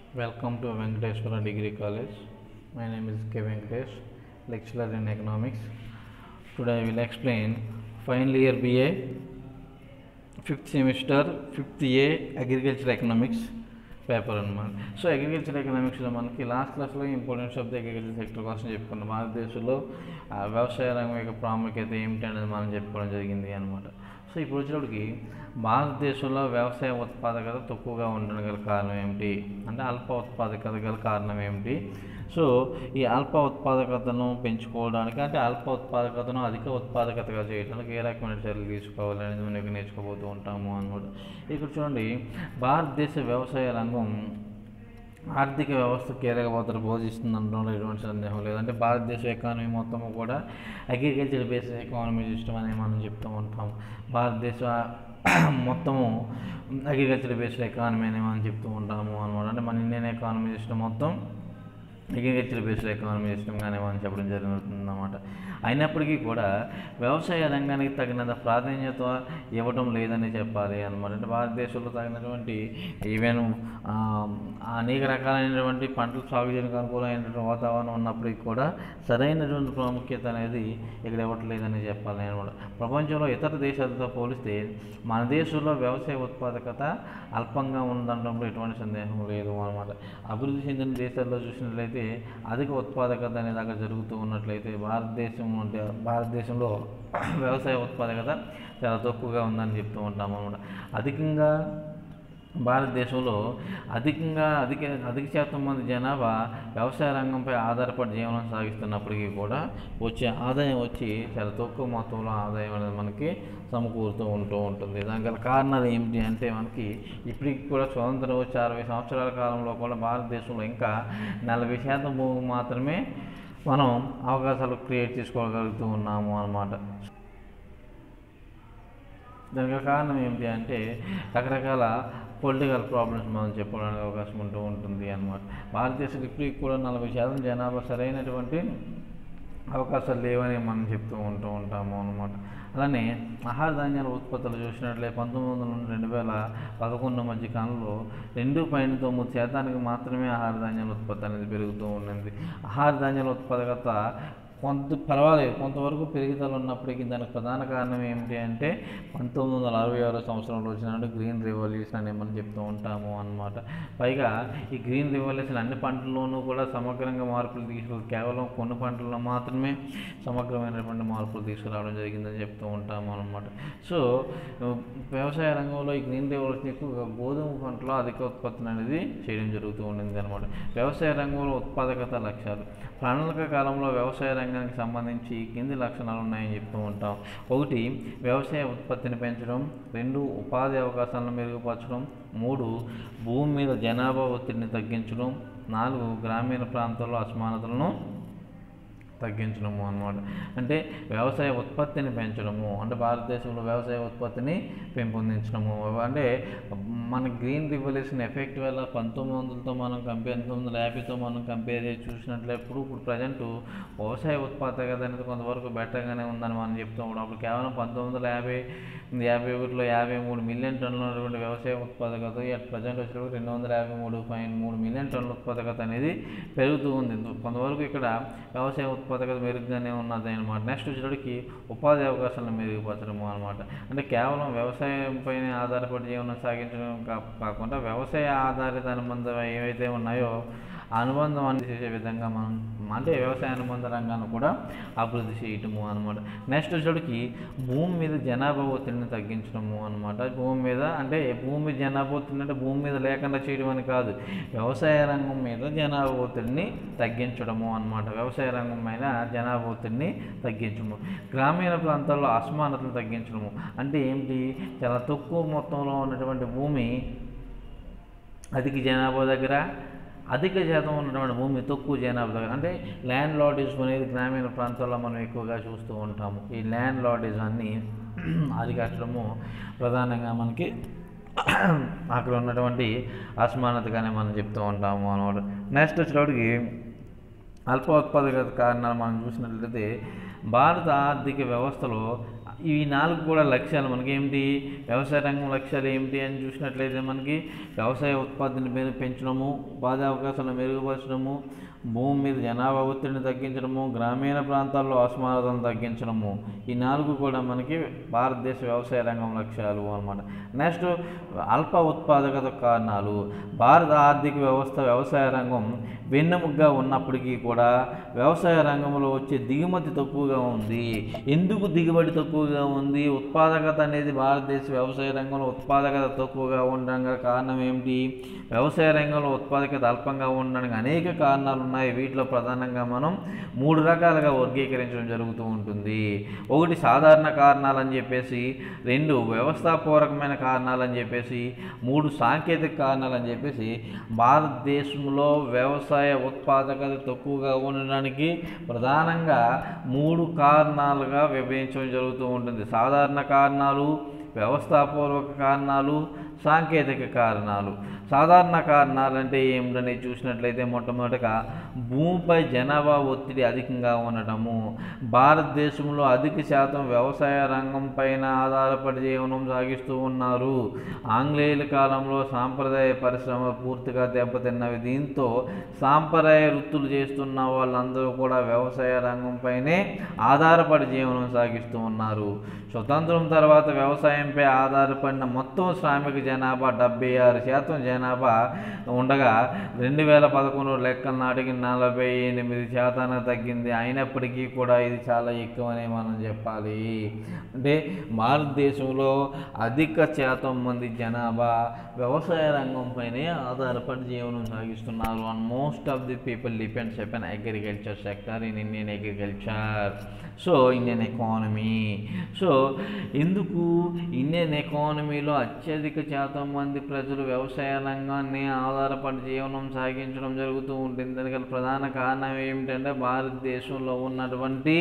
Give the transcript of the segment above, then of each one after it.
Welcome to Venkateshwara Degree College. My name is K. Venkatesh, lecturer in economics. Today I will explain final year BA, fifth semester, fifth A agriculture economics paper అనమాట so agriculture ఎకనామిక్స్లో మనకి last క్లాస్లో importance of the agriculture sector కోసం చెప్పుకున్నాం భారతదేశంలో ఆ, వ్యవసాయ రంగం యొక్క ప్రాముఖ్యత ఏమిటి అనేది మనం చెప్పుకోవడం జరిగింది అనమాట సో ఇప్పుడు వచ్చేటప్పటికి భారతదేశంలో వ్యవసాయ ఉత్పాదకత తక్కువగా ఉండడం గల కారణం ఏమిటి అంటే అల్ప ఉత్పాదకత గల కారణం ఏమిటి సో ఈ అల్ప ఉత్పాదకతను పెంచుకోవడానికి అంటే అల్ప ఉత్పాదకతను అధిక ఉత్పాదకతగా చేయడానికి ఏ రకమైన చర్యలు తీసుకోవాలి అనేది మనం ఇక్కడ నేర్చుకోబోతూ ఉంటాము అనమాట ఇక్కడ చూడండి భారతదేశ వ్యవసాయ రంగం ఆర్థిక వ్యవస్థ కీలక పాత్ర పోషిస్తుంది అనడంలో ఎటువంటి సందేహం లేదంటే భారతదేశ ఎకానమీ మొత్తము కూడా అగ్రికల్చర్ బేస్డ్ ఎకానమీ సిస్టమ్ అని మనం చెప్తూ ఉంటాం భారతదేశ మొత్తము అగ్రికల్చర్ బేస్డ్ ఎకానమీ అని మనం చెప్తూ ఉంటాము అనమాట అంటే మన ఇండియన్ ఎకానమీ సిస్టమ్ మొత్తం అగ్రికల్చర్ బేస్డ్ ఎకానమీ సిస్టమ్గానే మనం చెప్పడం జరుగుతుంది అన్నమాట అయినప్పటికీ కూడా వ్యవసాయ రంగానికి తగినంత ప్రాధాన్యత ఇవ్వడం లేదని చెప్పాలి అనమాట అంటే భారతదేశంలో తగినటువంటి ఈవెన్ ఆ, అనేక రకాలైనటువంటి పంటలు సాగు చేయడానికి అనుకూలమైనటువంటి వాతావరణం ఉన్నప్పటికీ కూడా సరైనటువంటి ప్రాముఖ్యత అనేది ఇక్కడ ఇవ్వట్లేదని చెప్పాలి అనమాట ప్రపంచంలో ఇతర దేశాలతో పోలిస్తే మన దేశంలో వ్యవసాయ ఉత్పాదకత అల్పంగా ఉందనడంలో ఎటువంటి సందేహం లేదు అనమాట అభివృద్ధి చెందిన దేశాల్లో చూసినట్లయితే అధిక ఉత్పాదకత అనేది అక్కడ జరుగుతూ ఉన్నట్లయితే భారతదేశం అంటే భారతదేశంలో వ్యవసాయ ఉత్పాదకత చాలా తక్కువగా ఉందని చెప్తూ ఉంటాము అనమాట అధికంగా భారతదేశంలో అధికంగా అధిక అధిక శాతం మంది జనాభా వ్యవసాయ రంగంపై ఆధారపడి జీవనం సాగిస్తున్నప్పటికీ కూడా వచ్చే ఆదాయం వచ్చి చాలా తక్కువ మొత్తంలో ఆదాయం అనేది మనకి సమకూరుతూ ఉంటూ ఉంటుంది దానికి గల కారణాలు ఏమిటి అంటే మనకి ఇప్పటికి కూడా స్వతంత్రం వచ్చి అరవై సంవత్సరాల కాలంలో కూడా భారతదేశంలో ఇంకా నలభై శాతం భూమి మాత్రమే మనం అవకాశాలు క్రియేట్ చేసుకోగలుగుతూ ఉన్నాము అన్నమాట దానికి గల కారణం ఏమిటి అంటే రకరకాల పొలిటికల్ ప్రాబ్లమ్స్ మనం చెప్పుకోవడానికి అవకాశం ఉంటూ ఉంటుంది అన్నమాట భారతదేశంలో ఇప్పటికి కూడా నలభై శాతం జనాభా సరైనటువంటి అవకాశాలు లేవని మనం చెప్తూ ఉంటూ ఉంటాము అన్నమాట అలానే ఆహార ధాన్యాల ఉత్పత్తులు చూసినట్లయితే పంతొమ్మిది వందల నుండి రెండు వేల పదకొండు మధ్య కాలంలో రెండు పాయింట్ తొమ్మిది శాతానికి మాత్రమే ఆహార ధాన్యాల ఉత్పత్తి అనేది పెరుగుతూ ఉండింది ఆహార ధాన్యాల ఉత్పాదకత కొంత పర్వాలేదు కొంతవరకు పెరుగుదల ఉన్నప్పటికీ దానికి ప్రధాన కారణం ఏమిటి అంటే పంతొమ్మిది వందల అరవై ఆరో సంవత్సరంలో వచ్చినట్టు గ్రీన్ రెవల్యూషన్ అని మనం చెప్తూ ఉంటాము అన్నమాట పైగా ఈ గ్రీన్ రెవల్యూషన్ అన్ని పంటల్లోనూ కూడా సమగ్రంగా మార్పులు తీసుకురాదు కేవలం కొన్ని పంటల్లో మాత్రమే సమగ్రమైనటువంటి మార్పులు తీసుకురావడం జరిగిందని చెప్తూ ఉంటాము అన్నమాట సో వ్యవసాయ రంగంలో ఈ గ్రీన్ రెవల్యూషన్ ఎక్కువగా గోధుమ పంటలో అధిక ఉత్పత్తిని అనేది చేయడం జరుగుతూ ఉండింది అనమాట వ్యవసాయ రంగంలో ఉత్పాదకత లక్ష్యాలు ప్రణాళిక కాలంలో వ్యవసాయ రంగానికి సంబంధించి కింది లక్షణాలు ఉన్నాయని చెప్తూ ఉంటాం ఒకటి వ్యవసాయ ఉత్పత్తిని పెంచడం రెండు ఉపాధి అవకాశాలను మెరుగుపరచడం మూడు భూమి మీద జనాభా ఒత్తిడిని తగ్గించడం నాలుగు గ్రామీణ ప్రాంతాల్లో అసమానతలను తగ్గించడము అన్నమాట అంటే వ్యవసాయ ఉత్పత్తిని పెంచడము అంటే భారతదేశంలో వ్యవసాయ ఉత్పత్తిని పెంపొందించడము అంటే మన గ్రీన్ రివల్యూషన్ ఎఫెక్ట్ వల్ల పంతొమ్మిది వందలతో మనం కంపేర్ పంతొమ్మిది వందల యాభైతో మనం కంపేర్ చేసి చూసినట్లయితే ఇప్పుడు ప్రజెంట్ వ్యవసాయ ఉత్పాదకత అనేది కొంతవరకు బెటర్గానే ఉందని మనం చెప్తూ ఉన్నాం అప్పుడు కేవలం పంతొమ్మిది వందల యాభై యాభై ఒకటిలో యాభై మూడు మిలియన్ టన్నుల ఉన్నటువంటి వ్యవసాయ ఉత్పాదకత అట్ ప్రజెంట్ వచ్చేటప్పుడు రెండు వందల యాభై మూడు పాయింట్ మూడు మిలియన్ టన్నుల ఉత్పాదకత అనేది పెరుగుతూ ఉంది కొంతవరకు ఇక్కడ వ్యవసాయ ఉత్పాదకత మెరుగ్గానే ఉన్నది అనమాట నెక్స్ట్ వచ్చేటప్పటికి ఉపాధి అవకాశాలను మెరుగుపరచడము అనమాట అంటే కేవలం వ్యవసాయం పైన ఆధారపడి జీవనం సాగించడం కా- కాకుండా వ్యవసాయ ఆధారిత అనుబంధం ఏవైతే ఉన్నాయో ఆ అనుబంధం అనేది చేసే విధంగా మనం అంటే వ్యవసాయ అనుబంధ రంగాన్ని కూడా అభివృద్ధి చేయటము అనమాట నెక్స్ట్ వచ్చేటికి భూమి మీద జనాభా ఒత్తిడిని తగ్గించడము అనమాట భూమి మీద అంటే భూమి మీద జనాభా ఒత్తిడి అంటే భూమి మీద లేకుండా చేయడం అని కాదు వ్యవసాయ రంగం మీద జనాభా ఒత్తిడిని తగ్గించడము అనమాట వ్యవసాయ రంగం మీద జనాభా ఒత్తిడిని తగ్గించడము గ్రామీణ ప్రాంతాల్లో అసమానతలు తగ్గించడము అంటే ఏంటి చాలా తక్కువ మొత్తంలో ఉన్నటువంటి భూమి అధిక జనాభా దగ్గర అధిక శాతం ఉన్నటువంటి భూమి తక్కువ జనాభా దగ్గర అంటే ల్యాండ్ లార్డేజ్ అనేది గ్రామీణ ప్రాంతాల్లో మనం ఎక్కువగా చూస్తూ ఉంటాము ఈ ల్యాండ్ లార్డేజ్ అన్ని అరికట్టడము ప్రధానంగా మనకి అక్కడ ఉన్నటువంటి అసమానతగానే మనం చెప్తూ ఉంటాము అనమాట నెక్స్ట్ వచ్చేటప్పటికి అల్ప ఉత్పాదక కారణాలు మనం చూసినట్లయితే భారత ఆర్థిక వ్యవస్థలో ఈ నాలుగు కూడా లక్ష్యాలు మనకి ఏమిటి వ్యవసాయ రంగం లక్ష్యాలు ఏమిటి అని చూసినట్లయితే మనకి వ్యవసాయ ఉత్పత్తిని మెరుగు పెంచడము ఉపాధి అవకాశాలను మెరుగుపరచడము భూమి మీద జనాభా ఒత్తిడిని తగ్గించడము గ్రామీణ ప్రాంతాల్లో అసమానతను తగ్గించడము ఈ నాలుగు కూడా మనకి భారతదేశ వ్యవసాయ రంగం లక్ష్యాలు అన్నమాట నెక్స్ట్ అల్ప ఉత్పాదకత కారణాలు భారత ఆర్థిక వ్యవస్థ వ్యవసాయ రంగం వెన్నెముగ్గా ఉన్నప్పటికీ కూడా వ్యవసాయ రంగంలో వచ్చే దిగుమతి తక్కువగా ఉంది ఎందుకు దిగుబడి తక్కువగా ఉంది ఉత్పాదకత అనేది భారతదేశ వ్యవసాయ రంగంలో ఉత్పాదకత తక్కువగా ఉండడం గల కారణం ఏమిటి వ్యవసాయ రంగంలో ఉత్పాదకత అల్పంగా ఉండడానికి అనేక కారణాలు ఉన్నాయి వీటిలో ప్రధానంగా మనం మూడు రకాలుగా వర్గీకరించడం జరుగుతూ ఉంటుంది ఒకటి సాధారణ కారణాలని చెప్పేసి రెండు వ్యవస్థాపూర్వకమైన కారణాలని చెప్పేసి మూడు సాంకేతిక కారణాలని చెప్పేసి భారతదేశంలో వ్యవసాయ ఉత్పాదకత తక్కువగా ఉండడానికి ప్రధానంగా మూడు కారణాలుగా విభజించడం జరుగుతూ ఉంటుంది సాధారణ కారణాలు వ్యవస్థాపూర్వక కారణాలు సాంకేతిక కారణాలు సాధారణ కారణాలు అంటే ఏమిటని చూసినట్లయితే మొట్టమొదటిగా భూమిపై జనాభా ఒత్తిడి అధికంగా ఉండటము భారతదేశంలో అధిక శాతం వ్యవసాయ రంగం పైన ఆధారపడి జీవనం సాగిస్తూ ఉన్నారు ఆంగ్లేయుల కాలంలో సాంప్రదాయ పరిశ్రమ పూర్తిగా దెబ్బతిన్నవి దీంతో సాంప్రదాయ వృత్తులు చేస్తున్న వాళ్ళందరూ కూడా వ్యవసాయ రంగంపైనే ఆధారపడి జీవనం సాగిస్తూ ఉన్నారు స్వతంత్రం తర్వాత వ్యవసాయంపై ఆధారపడిన మొత్తం శ్రామిక జనాభా డెబ్బై ఆరు శాతం జనాభా ఉండగా రెండు వేల పదకొండు లెక్కల నాటికి నలభై ఎనిమిది శాతానికి తగ్గింది అయినప్పటికీ కూడా ఇది చాలా ఎక్కువనే మనం చెప్పాలి అంటే భారతదేశంలో అధిక శాతం మంది జనాభా వ్యవసాయ రంగంపైనే ఆధారపడి జీవనం సాగిస్తున్నారు and most of the people depends upon agriculture sector in Indian agriculture so Indian economy so ఎందుకు ఇండియన్ ఎకానమీలో అత్యధిక శాతం మంది ప్రజలు వ్యవసాయ రంగాన్ని ఆధారపడి జీవనం సాగించడం జరుగుతూ ఉంటుంది దానికి గల ప్రధాన కారణం ఏమిటంటే భారతదేశంలో ఉన్నటువంటి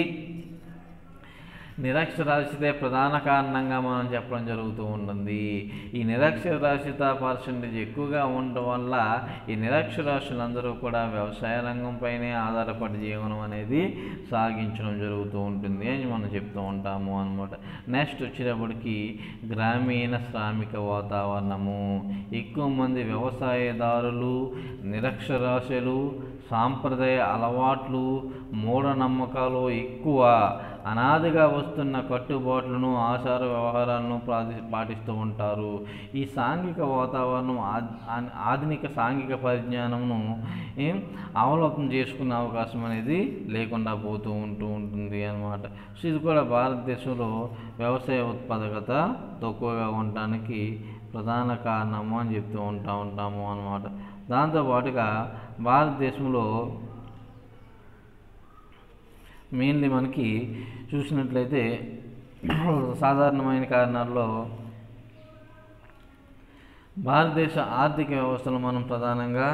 నిరక్షరాస్యతే ప్రధాన కారణంగా మనం చెప్పడం జరుగుతూ ఉంటుంది ఈ నిరక్షరాస్యత పర్సంటేజ్ ఎక్కువగా ఉండటం వల్ల ఈ నిరక్షరాస్యులందరూ కూడా వ్యవసాయ రంగంపైనే ఆధారపడి జీవనం అనేది సాగించడం జరుగుతూ ఉంటుంది అని మనం చెప్తూ ఉంటాము అనమాట నెక్స్ట్ వచ్చేటప్పటికి గ్రామీణ శ్రామిక వాతావరణము ఎక్కువ మంది వ్యవసాయదారులు నిరక్షరాస్యులు సాంప్రదాయ అలవాట్లు మూఢనమ్మకాలు ఎక్కువ అనాదిగా వస్తున్న కట్టుబాట్లను ఆచార వ్యవహారాలను ప్రాది పాటిస్తూ ఉంటారు ఈ సాంఘిక వాతావరణం ఆధ్- ఆ- ఆధునిక సాంఘిక పరిజ్ఞానమును ఏం అవలోకం చేసుకునే అవకాశం అనేది లేకుండా పోతూ ఉంటూ ఉంటుంది అన్నమాట సో ఇది కూడా భారతదేశంలో వ్యవసాయ ఉత్పాదకత తక్కువగా ఉండటానికి ప్రధాన కారణము అని చెప్తూ ఉంటా ఉంటాము అన్నమాట దాంతోపాటుగా భారతదేశంలో మెయిన్లీ మనకి చూసినట్లయితే సాధారణమైన కారణాల్లో భారతదేశ ఆర్థిక వ్యవస్థలో మనం ప్రధానంగా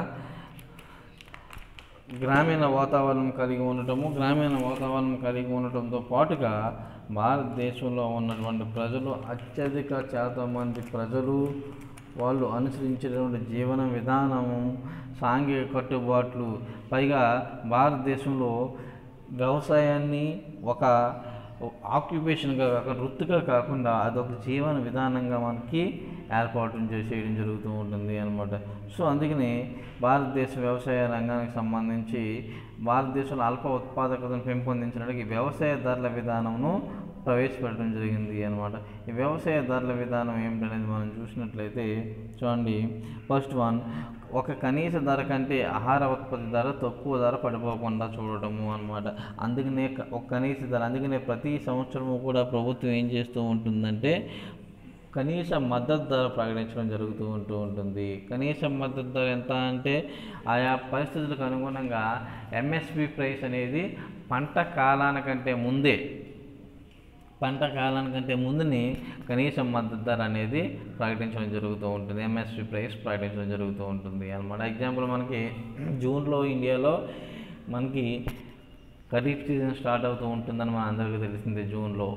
గ్రామీణ వాతావరణం కలిగి ఉండటము గ్రామీణ వాతావరణం కలిగి ఉండటంతో పాటుగా భారతదేశంలో ఉన్నటువంటి ప్రజలు అత్యధిక శాతం మంది ప్రజలు వాళ్ళు అనుసరించేటువంటి జీవన విధానము సాంఘిక కట్టుబాట్లు పైగా భారతదేశంలో వ్యవసాయాన్ని ఒక ఆక్యుపేషన్గా కాక వృత్తిగా కాకుండా అదొక జీవన విధానంగా మనకి ఏర్పాటు చే- చేయడం జరుగుతూ ఉంటుంది అనమాట సో అందుకని భారతదేశ వ్యవసాయ రంగానికి సంబంధించి భారతదేశంలో అల్ప ఉత్పాదకతను పెంపొందించడానికి వ్యవసాయ ధరల విధానమును ప్రవేశపెట్టడం జరిగింది అనమాట ఈ వ్యవసాయ ధరల విధానం ఏమిటనేది మనం చూసినట్లయితే చూడండి ఫస్ట్ వన్ ఒక కనీస ధర కంటే ఆహార ఉత్పత్తి ధర తక్కువ ధర పడిపోకుండా చూడటము అనమాట అందుకనే క- ఒక కనీస ధర అందుకనే ప్రతి సంవత్సరము కూడా ప్రభుత్వం ఏం చేస్తూ ఉంటుందంటే కనీస మద్దతు ధర ప్రకటించడం జరుగుతూ ఉంటూ ఉంటుంది కనీస మద్దతు ధర ఎంత అంటే ఆయా పరిస్థితులకు అనుగుణంగా ఎంఎస్పి ప్రైస్ అనేది పంట కాలానికంటే ముందే పంట కాలానికంటే ముందుని కనీస మద్దతు ధర అనేది ప్రకటించడం జరుగుతూ ఉంటుంది ఎంఎస్పి ప్రైస్ ప్రకటించడం జరుగుతూ ఉంటుంది అనమాట ఎగ్జాంపుల్ మనకి జూన్లో ఇండియాలో మనకి ఖరీఫ్ సీజన్ స్టార్ట్ అవుతూ ఉంటుందని మన అందరికీ తెలిసిందే జూన్లో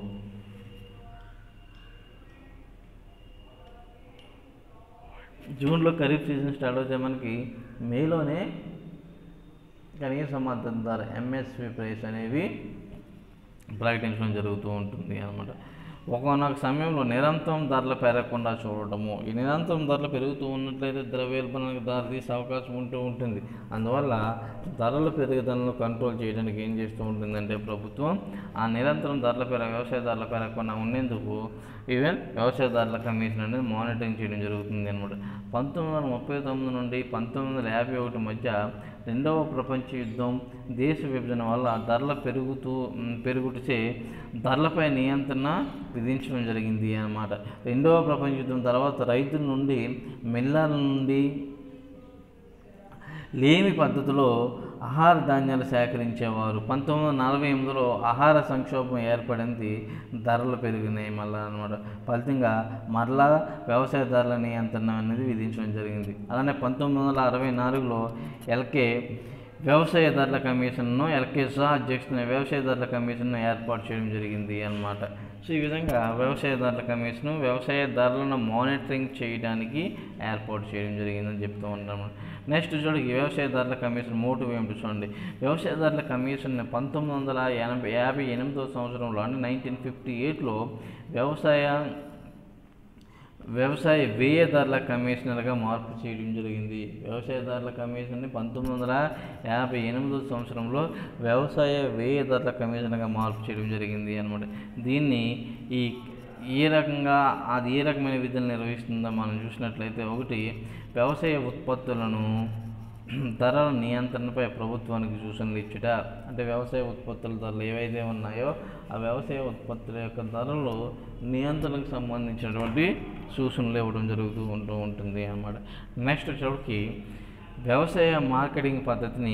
జూన్లో ఖరీఫ్ సీజన్ స్టార్ట్ అవుతే మనకి మేలోనే కనీస మద్దతు ధర ఎంఎస్పి ప్రైస్ అనేవి ప్రకటించడం జరుగుతూ ఉంటుంది అనమాట ఒకనొక సమయంలో నిరంతరం ధరలు పెరగకుండా చూడటము ఈ నిరంతరం ధరలు పెరుగుతూ ఉన్నట్లయితే ద్రవ్యోల్బణానికి దారితీసే అవకాశం ఉంటూ ఉంటుంది అందువల్ల ధరల పెరుగుదలను కంట్రోల్ చేయడానికి ఏం చేస్తూ ఉంటుందంటే ప్రభుత్వం ఆ నిరంతరం ధరల పెరగ వ్యవసాయ ధరలు పెరగకుండా ఉండేందుకు ఈవెన్ వ్యవసాయ ధరల కమిషన్ అనేది మానిటరింగ్ చేయడం జరుగుతుంది అనమాట పంతొమ్మిది వందల ముప్పై తొమ్మిది నుండి పంతొమ్మిది వందల యాభై ఒకటి మధ్య రెండవ ప్రపంచ యుద్ధం దేశ విభజన వల్ల ధరల పెరుగుతూ మ్, పెరుగుటచే ధరలపై నియంత్రణ విధించడం జరిగింది అన్నమాట రెండవ ప్రపంచ యుద్ధం తర్వాత రైతుల నుండి మిల్లర్ల నుండి లేమి పద్ధతిలో ఆహార ధాన్యాలు సేకరించేవారు పంతొమ్మిది వందల నలభై ఎనిమిదిలో ఆహార సంక్షోభం ఏర్పడింది ధరలు పెరిగినాయి మళ్ళా అనమాట ఫలితంగా మరలా వ్యవసాయ ధరల నియంత్రణ అనేది విధించడం జరిగింది అలానే పంతొమ్మిది వందల అరవై నాలుగులో ఎల్కే వ్యవసాయ ధరల కమిషన్ను ఎల్కే షా అధ్యక్షున వ్యవసాయ ధరల కమిషన్ను ఏర్పాటు చేయడం జరిగింది అన్నమాట సో ఈ విధంగా వ్యవసాయ ధరల కమిషను వ్యవసాయ ధరలను మానిటరింగ్ చేయడానికి ఏర్పాటు చేయడం జరిగిందని చెప్తూ ఉంటాము నెక్స్ట్ చూడండి వ్యవసాయ ధరల కమిషన్ మోటివ్ ఏమిటి చూడండి వ్యవసాయ ధరల కమిషన్ పంతొమ్మిది వందల ఎనభై యాభై ఎనిమిదో సంవత్సరంలో అంటే నైన్టీన్ ఫిఫ్టీ ఎయిట్లో వ్యవసాయ వ్యవసాయ వ్యయదారుల కమిషనర్గా మార్పు చేయడం జరిగింది వ్యవసాయదారుల కమిషన్ని పంతొమ్మిది వందల యాభై ఎనిమిదో సంవత్సరంలో వ్యవసాయ వ్యయదారుల కమిషనర్గా మార్పు చేయడం జరిగింది అనమాట దీన్ని ఈ ఏ రకంగా అది ఏ రకమైన విధులు నిర్వహిస్తుందో మనం చూసినట్లయితే ఒకటి వ్యవసాయ ఉత్పత్తులను ధరల నియంత్రణపై ప్రభుత్వానికి సూచనలు ఇచ్చుట అంటే వ్యవసాయ ఉత్పత్తుల ధరలు ఏవైతే ఉన్నాయో ఆ వ్యవసాయ ఉత్పత్తుల యొక్క ధరలు నియంత్రణకు సంబంధించినటువంటి సూచనలు ఇవ్వడం జరుగుతూ ఉంటూ ఉంటుంది అన్నమాట నెక్స్ట్ వచ్చేటికి వ్యవసాయ మార్కెటింగ్ పద్ధతిని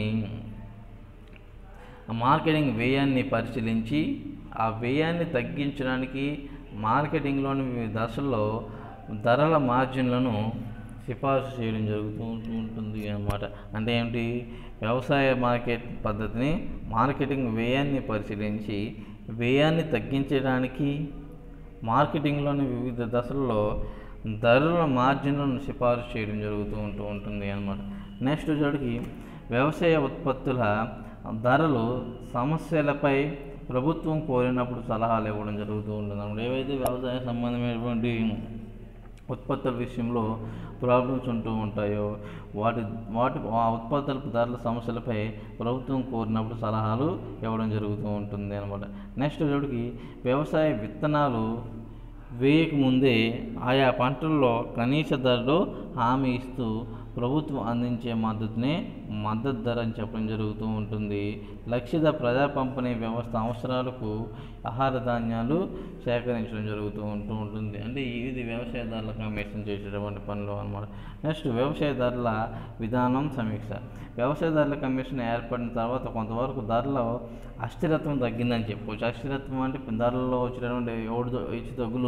ఆ మార్కెటింగ్ వ్యయాన్ని పరిశీలించి ఆ వ్యయాన్ని తగ్గించడానికి మార్కెటింగ్లోని వివిధ దశల్లో ధరల మార్జిన్లను సిఫార్సు చేయడం జరుగుతూ ఉంటుంది అన్నమాట అంటే ఏమిటి వ్యవసాయ మార్కెట్ పద్ధతిని మార్కెటింగ్ వ్యయాన్ని పరిశీలించి వ్యయాన్ని తగ్గించడానికి మార్కెటింగ్లోని వివిధ దశల్లో ధరల మార్జిన్లను సిఫారసు చేయడం జరుగుతూ ఉంటూ ఉంటుంది అన్నమాట నెక్స్ట్ వచ్చేటికి వ్యవసాయ ఉత్పత్తుల ధరలు సమస్యలపై ప్రభుత్వం కోరినప్పుడు సలహాలు ఇవ్వడం జరుగుతూ ఉంటుంది అన్నమాట ఏవైతే వ్యవసాయ సంబంధమైనటువంటి ఉత్పత్తుల విషయంలో ప్రాబ్లమ్స్ ఉంటూ ఉంటాయో వాటి వాటి ఆ ఉత్పత్తుల ధరల సమస్యలపై ప్రభుత్వం కోరినప్పుడు సలహాలు ఇవ్వడం జరుగుతూ ఉంటుంది అనమాట నెక్స్ట్ వచ్చేటికి వ్యవసాయ విత్తనాలు వేయక ముందే ఆయా పంటల్లో కనీస ధరలు హామీ ఇస్తూ ప్రభుత్వం అందించే మద్దతునే మద్దతు ధర అని చెప్పడం జరుగుతూ ఉంటుంది లక్షిత ప్రజా పంపిణీ వ్యవస్థ అవసరాలకు ఆహార ధాన్యాలు సేకరించడం జరుగుతూ ఉంటూ ఉంటుంది అంటే ఇది వ్యవసాయదారుల కమిషన్ చేసేటువంటి పనులు అన్నమాట నెక్స్ట్ వ్యవసాయదారుల విధానం సమీక్ష వ్యవసాయదారుల కమిషన్ ఏర్పడిన తర్వాత కొంతవరకు ధరలో అస్థిరత్వం తగ్గిందని చెప్పుకోవచ్చు అస్థిరత్వం అంటే ధరల్లో వచ్చినటువంటి ఓడి హెచ్చు తగ్గులు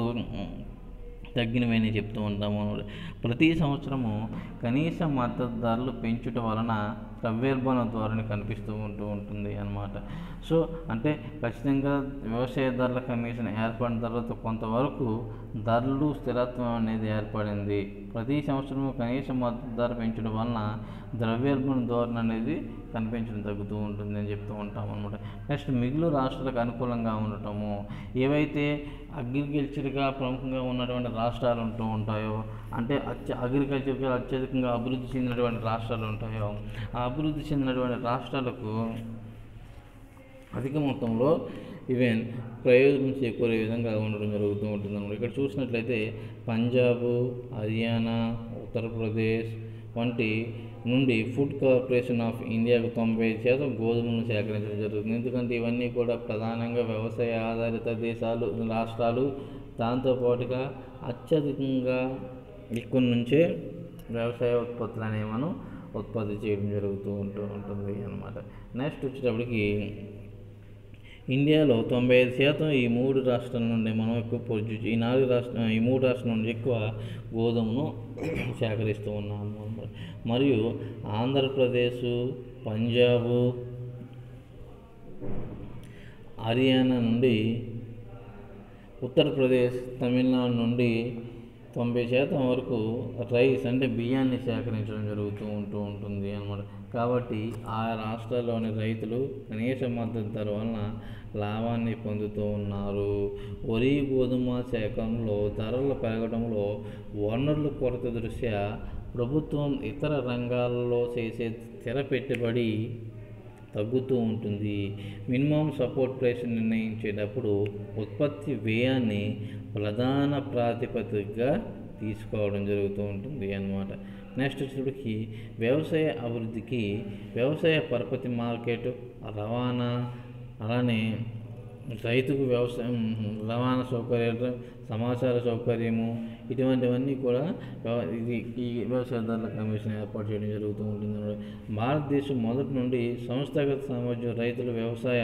తగ్గినవని చెప్తూ ఉంటాము ప్రతి సంవత్సరము కనీస మద్దతు ధరలు పెంచుట వలన ద్రవ్యోల్బణ ధోరణి కనిపిస్తూ ఉంటూ ఉంటుంది అన్నమాట సో అంటే ఖచ్చితంగా వ్యవసాయ ధరల కమిషన్ ఏర్పడిన తర్వాత కొంతవరకు ధరలు స్థిరత్వం అనేది ఏర్పడింది ప్రతి సంవత్సరము కనీస మద్దతు ధర పెంచడం వలన ద్రవ్యోల్బణ ధోరణి అనేది కనిపించడం తగ్గుతూ ఉంటుంది అని చెప్తూ ఉంటాం అనమాట నెక్స్ట్ మిగులు రాష్ట్రాలకు అనుకూలంగా ఉండటము ఏవైతే అగ్రికల్చర్గా ప్రముఖంగా ఉన్నటువంటి రాష్ట్రాలు ఉంటూ ఉంటాయో అంటే అత్య అగ్రికల్చర్గా అత్యధికంగా అభివృద్ధి చెందినటువంటి రాష్ట్రాలు ఉంటాయో ఆ అభివృద్ధి చెందినటువంటి రాష్ట్రాలకు అధిక మొత్తంలో ఈవెన్ ప్రయోజనం చేకూరే విధంగా ఉండడం జరుగుతూ ఉంటుంది అన్నమాట ఇక్కడ చూసినట్లయితే పంజాబ్ హర్యానా ఉత్తరప్రదేశ్ వంటి నుండి ఫుడ్ కార్పొరేషన్ ఆఫ్ ఇండియాకు తొంభై శాతం గోధుమలను సేకరించడం జరుగుతుంది ఎందుకంటే ఇవన్నీ కూడా ప్రధానంగా వ్యవసాయ ఆధారిత దేశాలు రాష్ట్రాలు దాంతోపాటుగా అత్యధికంగా ఇక్కడ నుంచే వ్యవసాయ ఉత్పత్తులు అనేవి మనం ఉత్పత్తి చేయడం జరుగుతూ ఉంటూ ఉంటుంది అన్నమాట నెక్స్ట్ వచ్చేటప్పటికి ఇండియాలో తొంభై ఐదు శాతం ఈ మూడు రాష్ట్రాల నుండి మనం ఎక్కువ ప్రొడ్యూస్ ఈ నాలుగు రాష్ట్ర ఈ మూడు రాష్ట్రాల నుండి ఎక్కువ గోధుమను సేకరిస్తూ ఉన్నాము అన్నమాట. మరియు ఆంధ్రప్రదేశ్ పంజాబ్ హర్యానా నుండి ఉత్తరప్రదేశ్ తమిళనాడు నుండి తొంభై శాతం వరకు రైస్ అంటే బియ్యాన్ని సేకరించడం జరుగుతూ ఉంటూ ఉంటుంది అనమాట కాబట్టి ఆ రాష్ట్రాల్లోని రైతులు కనీస మద్దతు ధర వలన లాభాన్ని పొందుతూ ఉన్నారు వరి గోధుమ సేకరణలో ధరలు పెరగడంలో వనరుల కొరత దృష్ట్యా ప్రభుత్వం ఇతర రంగాల్లో చేసే స్థిర పెట్టుబడి తగ్గుతూ ఉంటుంది మినిమం సపోర్ట్ ప్రైస్ నిర్ణయించేటప్పుడు ఉత్పత్తి వ్యయాన్ని ప్రధాన ప్రాతిపదికగా తీసుకోవడం జరుగుతూ ఉంటుంది అన్నమాట నెక్స్ట్ వచ్చేటప్పటికి వ్యవసాయ అభివృద్ధికి వ్యవసాయ పరపతి మార్కెట్ రవాణా అలానే రైతుకు వ్యవసాయం రవాణా సౌకర్యాలు సమాచార సౌకర్యము ఇటువంటివన్నీ కూడా వ్యవ- ఇది ఈ వ్యవసాయదారుల కమిషన్ ఏర్పాటు చేయడం జరుగుతూ ఉంటుంది భారతదేశం మొదటి నుండి సంస్థాగత సామర్థ్యం రైతుల వ్యవసాయ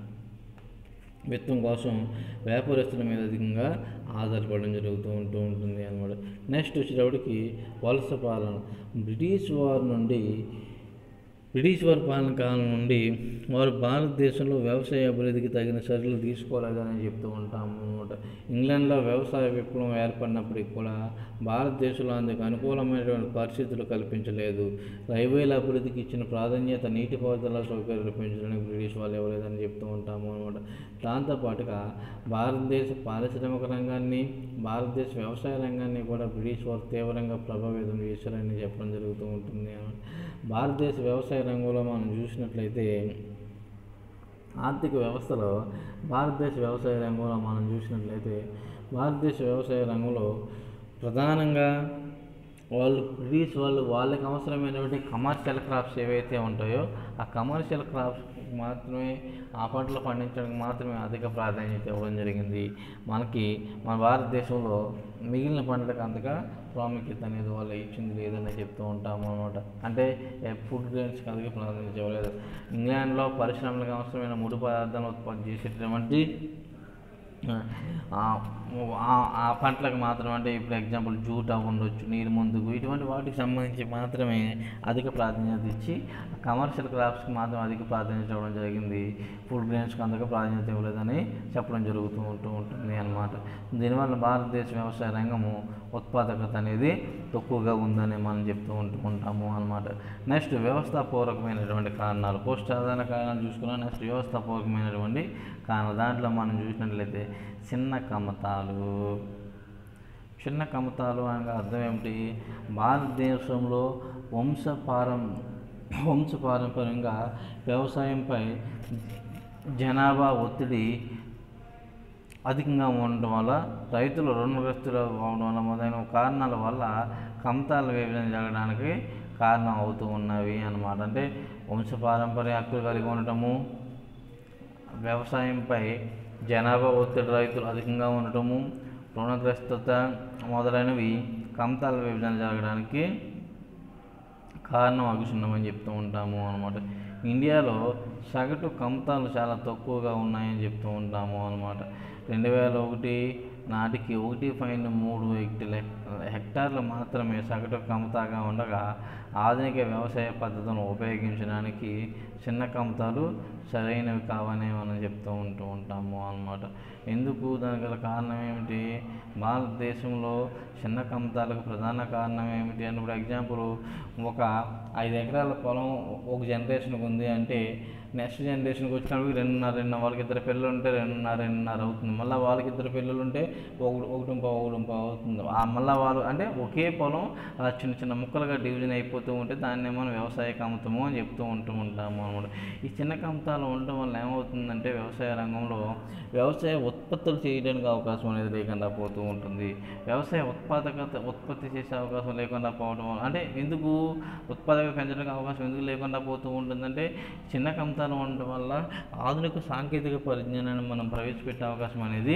విత్తం కోసం వ్యాపారస్తుల మీద అధికంగా ఆధారపడడం జరుగుతూ ఉంటూ ఉంటుంది అన్నమాట నెక్స్ట్ వచ్చేటప్పటికి వలస పాలన బ్రిటిష్ వారి నుండి బ్రిటిష్ వారి పాలన కాలం నుండి వారు భారతదేశంలో వ్యవసాయ అభివృద్ధికి తగిన చర్యలు తీసుకోలేదని చెప్తూ ఉంటాము అనమాట ఇంగ్లాండ్లో వ్యవసాయ విప్లవం ఏర్పడినప్పటికీ కూడా భారతదేశంలో అందుకు అనుకూలమైనటువంటి పరిస్థితులు కల్పించలేదు రైల్వేల అభివృద్ధికి ఇచ్చిన ప్రాధాన్యత నీటిపారుదల సౌకర్యాలు పెంచడానికి బ్రిటిష్ వాళ్ళు ఇవ్వలేదని చెప్తూ ఉంటాము అనమాట దాంతోపాటుగా భారతదేశ పారిశ్రామిక రంగాన్ని భారతదేశ వ్యవసాయ రంగాన్ని కూడా బ్రిటిష్ వారు తీవ్రంగా ప్రభావితం చేశారని చెప్పడం జరుగుతూ ఉంటుంది అన్నమాట. భారతదేశ వ్యవసాయ రంగంలో మనం చూసినట్లయితే ఆర్థిక వ్యవస్థలో భారతదేశ వ్యవసాయ రంగంలో మనం చూసినట్లయితే భారతదేశ వ్యవసాయ రంగంలో ప్రధానంగా వాళ్ళు బ్రిటిష్ వాళ్ళు వాళ్ళకి అవసరమైనటువంటి కమర్షియల్ క్రాప్స్ ఏవైతే ఉంటాయో ఆ కమర్షియల్ క్రాప్స్ మాత్రమే ఆ పంటలు పండించడానికి మాత్రమే అధిక ప్రాధాన్యత ఇవ్వడం జరిగింది మనకి మన భారతదేశంలో మిగిలిన పంటలకు అంతగా ప్రాముఖ్యత అనేది వాళ్ళు ఇచ్చింది లేదని చెప్తూ ఉంటాము అనమాట అంటే ఫుడ్ గ్రెయిన్స్కి అధిక ప్రాధాన్యత ఇవ్వలేదు ఇంగ్లాండ్లో పరిశ్రమలకు అవసరమైన ముడి పదార్థాలను ఉత్పత్తి చేసేటటువంటి ఆ, ఆ- ఆ పంటలకు మాత్రం అంటే ఇప్పుడు ఎగ్జాంపుల్ జూట్ అవి ఉండొచ్చు నీరు ముందుకు ఇటువంటి వాటికి సంబంధించి మాత్రమే అధిక ప్రాధాన్యత ఇచ్చి కమర్షియల్ క్రాప్స్కి మాత్రం అధిక ప్రాధాన్యత ఇవ్వడం జరిగింది ఫుడ్ గ్రెయిన్స్కి అంతగా ప్రాధాన్యత ఇవ్వలేదని చెప్పడం జరుగుతూ ఉంటూ ఉంటుంది అన్నమాట దీనివల్ల భారతదేశ వ్యవసాయ రంగము ఉత్పాదకత అనేది తక్కువగా ఉందని మనం చెప్తూ ఉంటూ ఉంటాము అన్నమాట నెక్స్ట్ వ్యవస్థాపూర్వకమైనటువంటి కారణాలు పోస్ట్ ఆధార కారణాలు చూసుకున్నాం నెక్స్ట్ వ్యవస్థాపూర్వకమైనటువంటి కారణాలు దాంట్లో మనం చూసినట్లయితే చిన్న కమతాలు చిన్న కమతాలు అనగా అర్థం ఏమిటి భారతదేశంలో వంశపారం వంశపారంపర్యంగా వ్యవసాయంపై జనాభా ఒత్తిడి అధికంగా ఉండడం వల్ల రైతులు రుణగ్రస్తులు అవడం వల్ల మొదలైన కారణాల వల్ల కమతాల విభజన జరగడానికి కారణం అవుతూ ఉన్నవి అన్నమాట అంటే వంశపారంపర్య హక్కులు కలిగి ఉండటము వ్యవసాయంపై జనాభా ఒత్తిడి రైతులు అధికంగా ఉండటము రుణగ్రస్తత మొదలైనవి కమతాల విభజన జరగడానికి కారణం అగుచున్నామని చెప్తూ ఉంటాము అనమాట ఇండియాలో సగటు కమతాలు చాలా తక్కువగా ఉన్నాయని చెప్తూ ఉంటాము అనమాట రెండు వేల ఒకటి నాటికి ఒకటి పాయింట్ మూడు హెక్టర్ల హెక్టార్లు మాత్రమే సగటు కమతాగా ఉండగా ఆధునిక వ్యవసాయ పద్ధతులను ఉపయోగించడానికి చిన్న కమతాలు సరైనవి కావని మనం చెప్తూ ఉంటూ ఉంటాము అన్నమాట ఎందుకు దానికి గల కారణం ఏమిటి భారతదేశంలో చిన్న కమతాలకు ప్రధాన కారణం ఏమిటి అని ఇప్పుడు ఎగ్జాంపుల్ ఒక ఐదు ఎకరాల పొలం ఒక జనరేషన్కి ఉంది అంటే నెక్స్ట్ జనరేషన్కి వచ్చినప్పుడు రెండున్నర రెండున్నర వాళ్ళకి ఇద్దరు పిల్లలు ఉంటే రెండున్నర రెండున్నర అవుతుంది మళ్ళీ వాళ్ళకి ఇద్దరు పిల్లలు ఉంటే ఒకటి ఒకటి పావు ఒకటి పావు అవుతుంది ఆ మళ్ళీ వాళ్ళు అంటే ఒకే పొలం అలా చిన్న చిన్న ముక్కలుగా డివిజన్ అయిపోతూ ఉంటే దాన్ని మనం వ్యవసాయ కమతము అని చెప్తూ ఉంటూ ఉంటాము అనమాట ఈ చిన్న కమతాలు ఉండటం వల్ల ఏమవుతుందంటే వ్యవసాయ రంగంలో వ్యవసాయ ఉత్పత్తులు చేయడానికి అవకాశం అనేది లేకుండా పోతూ ఉంటుంది వ్యవసాయ ఉత్పాదకత ఉత్పత్తి చేసే అవకాశం లేకుండా పోవడం వల్ల అంటే ఎందుకు ఉత్పాదకత పెంచడానికి అవకాశం ఎందుకు లేకుండా పోతూ ఉంటుందంటే చిన్న కమతాలు ఉండటం వల్ల ఆధునిక సాంకేతిక పరిజ్ఞానాన్ని మనం ప్రవేశపెట్టే అవకాశం అనేది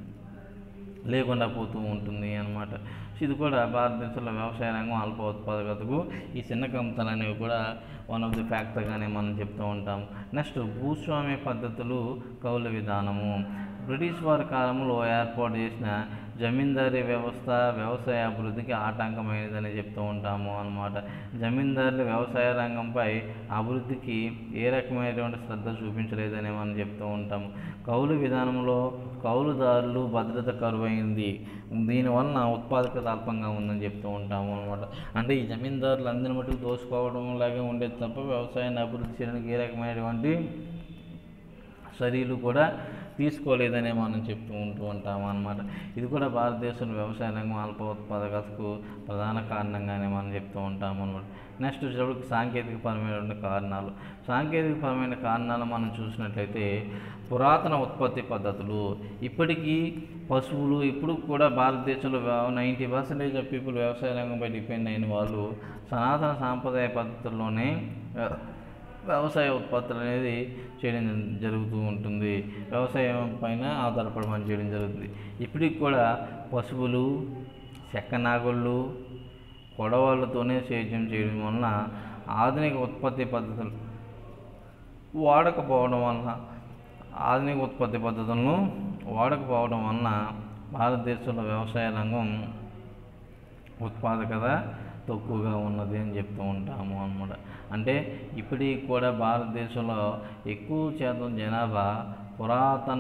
లేకుండా పోతూ ఉంటుంది అన్నమాట సో ఇది కూడా భారతదేశంలో వ్యవసాయ రంగం అల్ప ఉత్పాదకతకు ఈ చిన్న కమతాలు అనేవి కూడా వన్ ఆఫ్ ది ఫ్యాక్టర్గానే మనం చెప్తూ ఉంటాం నెక్స్ట్ భూస్వామ్య పద్ధతులు కౌలు విధానము బ్రిటిష్ వారి కాలంలో ఏర్పాటు చేసిన జమీందారీ వ్యవస్థ వ్యవసాయ అభివృద్ధికి ఆటంకమైనదని చెప్తూ ఉంటాము అన్నమాట జమీందారులు వ్యవసాయ రంగంపై అభివృద్ధికి ఏ రకమైనటువంటి శ్రద్ధ చూపించలేదని మనం చెప్తూ ఉంటాము కౌలు విధానంలో కౌలుదారులు భద్రత కరువైంది దీనివలన ఉత్పాదకత అల్పంగా ఉందని చెప్తూ ఉంటాము అనమాట అంటే ఈ జమీందారులు అందరి మటుకు దోసుకోవడం లాగే ఉండేది తప్ప వ్యవసాయాన్ని అభివృద్ధి చేయడానికి ఏ రకమైనటువంటి చర్యలు కూడా తీసుకోలేదనే మనం చెప్తూ ఉంటూ ఉంటాము అన్నమాట ఇది కూడా భారతదేశంలో వ్యవసాయ రంగం అల్ప ఉత్పాదకతకు ప్రధాన కారణంగానే మనం చెప్తూ ఉంటాము అనమాట నెక్స్ట్ వచ్చేటప్పటికి సాంకేతికపరమైనటువంటి కారణాలు సాంకేతికపరమైన కారణాలు మనం చూసినట్లయితే పురాతన ఉత్పత్తి పద్ధతులు ఇప్పటికీ పశువులు ఇప్పుడు కూడా భారతదేశంలో నైంటీ పర్సెంటేజ్ ఆఫ్ పీపుల్ వ్యవసాయ రంగంపై డిపెండ్ అయిన వాళ్ళు సనాతన సాంప్రదాయ పద్ధతుల్లోనే ఆ, వ్యవసాయ ఉత్పత్తులు అనేది చేయడం జరుగుతూ ఉంటుంది వ్యవసాయం పైన ఆధారపడమని చేయడం జరుగుతుంది ఇప్పటికి కూడా పశువులు చెక్క నాగుళ్ళు కొడవళ్ళతోనే సేద్యం చేయడం వలన ఆధునిక ఉత్పత్తి పద్ధతులు వాడకపోవడం వలన ఆధునిక ఉత్పత్తి పద్ధతులను వాడకపోవడం వలన భారతదేశంలో వ్యవసాయ రంగం ఉత్పాదకత తక్కువగా ఉన్నది అని చెప్తూ ఉంటాము అన్నమాట అంటే ఇప్పటికి కూడా భారతదేశంలో ఎక్కువ శాతం జనాభా పురాతన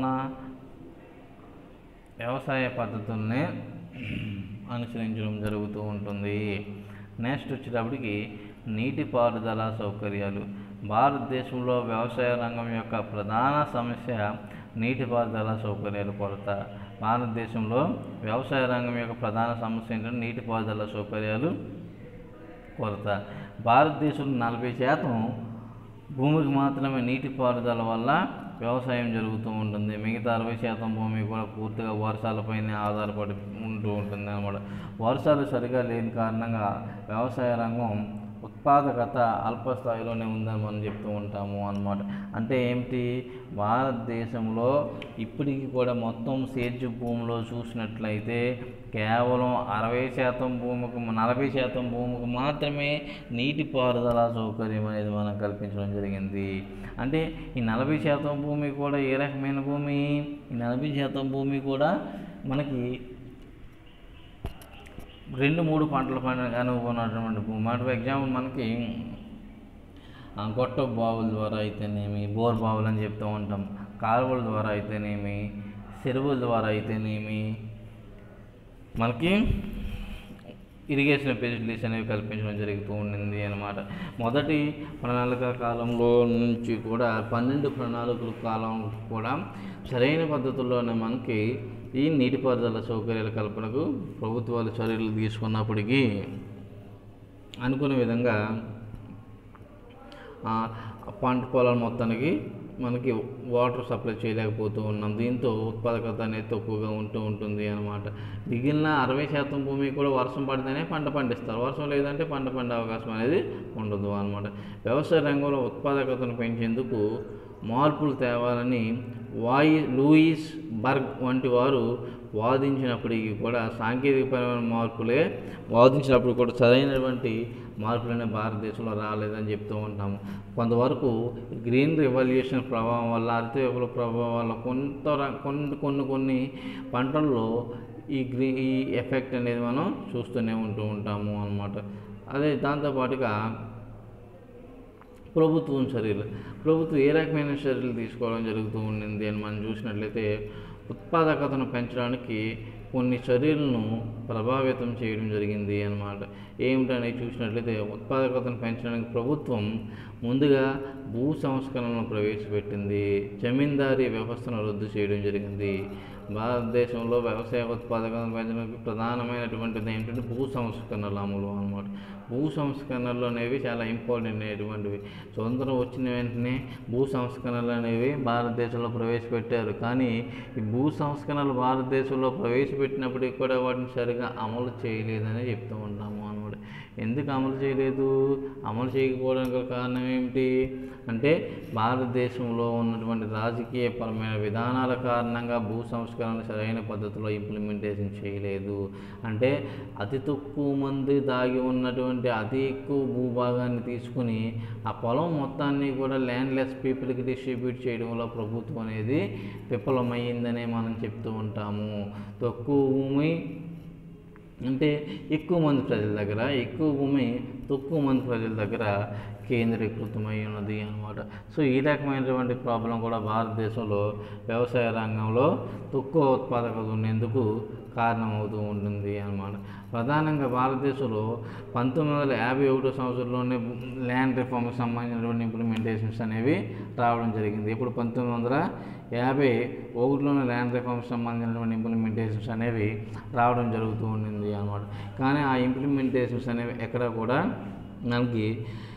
వ్యవసాయ పద్ధతుల్ని అనుసరించడం జరుగుతూ ఉంటుంది నెక్స్ట్ వచ్చేటప్పటికి నీటిపారుదల సౌకర్యాలు భారతదేశంలో వ్యవసాయ రంగం యొక్క ప్రధాన సమస్య నీటిపారుదల సౌకర్యాల కొరత భారతదేశంలో వ్యవసాయ రంగం యొక్క ప్రధాన సమస్య ఏంటంటే నీటిపారుదల సౌకర్యాలు కొరత భారతదేశంలో నలభై శాతం భూమికి మాత్రమే నీటిపారుదల వల్ల వ్యవసాయం జరుగుతూ ఉంటుంది మిగతా అరవై శాతం భూమి కూడా పూర్తిగా వర్షాలపైనే ఆధారపడి ఉంటూ ఉంటుంది అన్నమాట వర్షాలు సరిగా లేని కారణంగా వ్యవసాయ రంగం ఉత్పాదకత అల్ప స్థాయిలోనే ఉందని మనం చెప్తూ ఉంటాము అన్నమాట అంటే ఏమిటి భారతదేశంలో ఇప్పటికీ కూడా మొత్తం సేద్య భూమిలో చూసినట్లయితే కేవలం అరవై శాతం భూమికి నలభై శాతం భూమికి మాత్రమే నీటిపారుదల సౌకర్యం అనేది మనం కల్పించడం జరిగింది అంటే ఈ నలభై శాతం భూమి కూడా ఏ రకమైన భూమి ఈ నలభై శాతం భూమి కూడా మనకి రెండు మూడు పంటల పైన అనుకున్నటువంటి భూమి మాట ఫర్ ఎగ్జాంపుల్ మనకి ఆ, గొట్ట బావుల ద్వారా అయితేనేమి బోర్ బావులు అని చెప్తూ ఉంటాం కాలువల ద్వారా అయితేనేమి చెరువుల ద్వారా అయితేనేమి మనకి ఇరిగేషన్ ఫెసిలిటీస్ అనేవి కల్పించడం జరుగుతూ ఉండింది అనమాట మొదటి ప్రణాళిక కాలంలో నుంచి కూడా పన్నెండు ప్రణాళికల కాలం కూడా సరైన పద్ధతుల్లోనే మనకి ఈ నీటిపారుదల సౌకర్యాల కల్పనకు ప్రభుత్వాలు చర్యలు తీసుకున్నప్పటికీ అనుకున్న విధంగా ఆ, పంట పొలాల మొత్తానికి మనకి వాటర్ సప్లై చేయలేకపోతూ ఉన్నాం దీంతో ఉత్పాదకత అనేది తక్కువగా ఉంటూ ఉంటుంది అనమాట మిగిలిన అరవై శాతం భూమి కూడా వర్షం పడితేనే పంట పండిస్తారు వర్షం లేదంటే పంట పండే అవకాశం అనేది ఉండదు అనమాట వ్యవసాయ రంగంలో ఉత్పాదకతను పెంచేందుకు మార్పులు తేవాలని వాయి లూయిస్ బర్గ్ వంటి వారు వాదించినప్పటికీ కూడా సాంకేతికపరమైన మార్పులే వాదించినప్పుడు కూడా సరైనటువంటి మార్పులనే భారతదేశంలో రాలేదని చెప్తూ ఉంటాము కొంతవరకు గ్రీన్ రెవల్యూషన్ ప్రభావం వల్ల హరిత విప్లవ ప్రభావం వల్ల కొంత ర- కొన్ని కొన్ని కొన్ని పంటల్లో ఈ గ్రీ ఈ ఎఫెక్ట్ అనేది మనం చూస్తూనే ఉంటూ ఉంటాము అన్నమాట అదే దాంతోపాటుగా ప్రభుత్వం చర్యలు ప్రభుత్వం ఏ రకమైన చర్యలు తీసుకోవడం జరుగుతూ ఉండింది అని మనం చూసినట్లయితే ఉత్పాదకతను పెంచడానికి కొన్ని చర్యలను ప్రభావితం చేయడం జరిగింది అన్నమాట ఏమిటని చూసినట్లయితే ఉత్పాదకతను పెంచడానికి ప్రభుత్వం ముందుగా భూ సంస్కరణలను ప్రవేశపెట్టింది జమీందారీ వ్యవస్థను రద్దు చేయడం జరిగింది భారతదేశంలో వ్యవసాయ ఉత్పాదకతను పెంచడానికి ప్రధానమైనటువంటిది ఏంటంటే భూ సంస్కరణల అమలు అన్నమాట భూ సంస్కరణలు అనేవి చాలా ఇంపార్టెంట్ అయినటువంటివి స్వతంత్రం వచ్చిన వెంటనే భూ సంస్కరణలు అనేవి భారతదేశంలో ప్రవేశపెట్టారు కానీ ఈ భూ సంస్కరణలు భారతదేశంలో ప్రవేశపెట్టినప్పటికీ కూడా వాటిని సరిగా అమలు చేయలేదని చెప్తూ ఉంటాము అన్నమాట ఎందుకు అమలు చేయలేదు అమలు చేయకపోవడానికి గల కారణం ఏమిటి అంటే భారతదేశంలో ఉన్నటువంటి రాజకీయపరమైన విధానాల కారణంగా భూ సంస్కరణ సరైన పద్ధతిలో ఇంప్లిమెంటేషన్ చేయలేదు అంటే అతి తక్కువ మంది దాగి ఉన్నటువంటి అతి ఎక్కువ భూభాగాన్ని తీసుకుని ఆ పొలం మొత్తాన్ని కూడా ల్యాండ్లెస్ పీపుల్కి డిస్ట్రిబ్యూట్ చేయడంలో ప్రభుత్వం అనేది విఫలమైందనే మనం చెప్తూ ఉంటాము తక్కువ భూమి అంటే ఎక్కువ మంది ప్రజల దగ్గర ఎక్కువ భూమి తక్కువ మంది ప్రజల దగ్గర కేంద్రీకృతమై ఉన్నది అనమాట సో ఈ రకమైనటువంటి ప్రాబ్లం కూడా భారతదేశంలో వ్యవసాయ రంగంలో తక్కువ ఉత్పాదకత ఉండేందుకు కారణమవుతూ ఉంటుంది అన్నమాట ప్రధానంగా భారతదేశంలో పంతొమ్మిది వందల యాభై ఒకటో సంవత్సరంలోనే ల్యాండ్ రిఫార్మ్కి సంబంధించినటువంటి ఇంప్లిమెంటేషన్స్ అనేవి రావడం జరిగింది ఇప్పుడు పంతొమ్మిది వందల యాభై ఒకటిలోనే ల్యాండ్ రిఫార్మ్కి సంబంధించినటువంటి ఇంప్లిమెంటేషన్స్ అనేవి రావడం జరుగుతూ ఉండింది అనమాట కానీ ఆ ఇంప్లిమెంటేషన్స్ అనేవి ఎక్కడ కూడా మనకి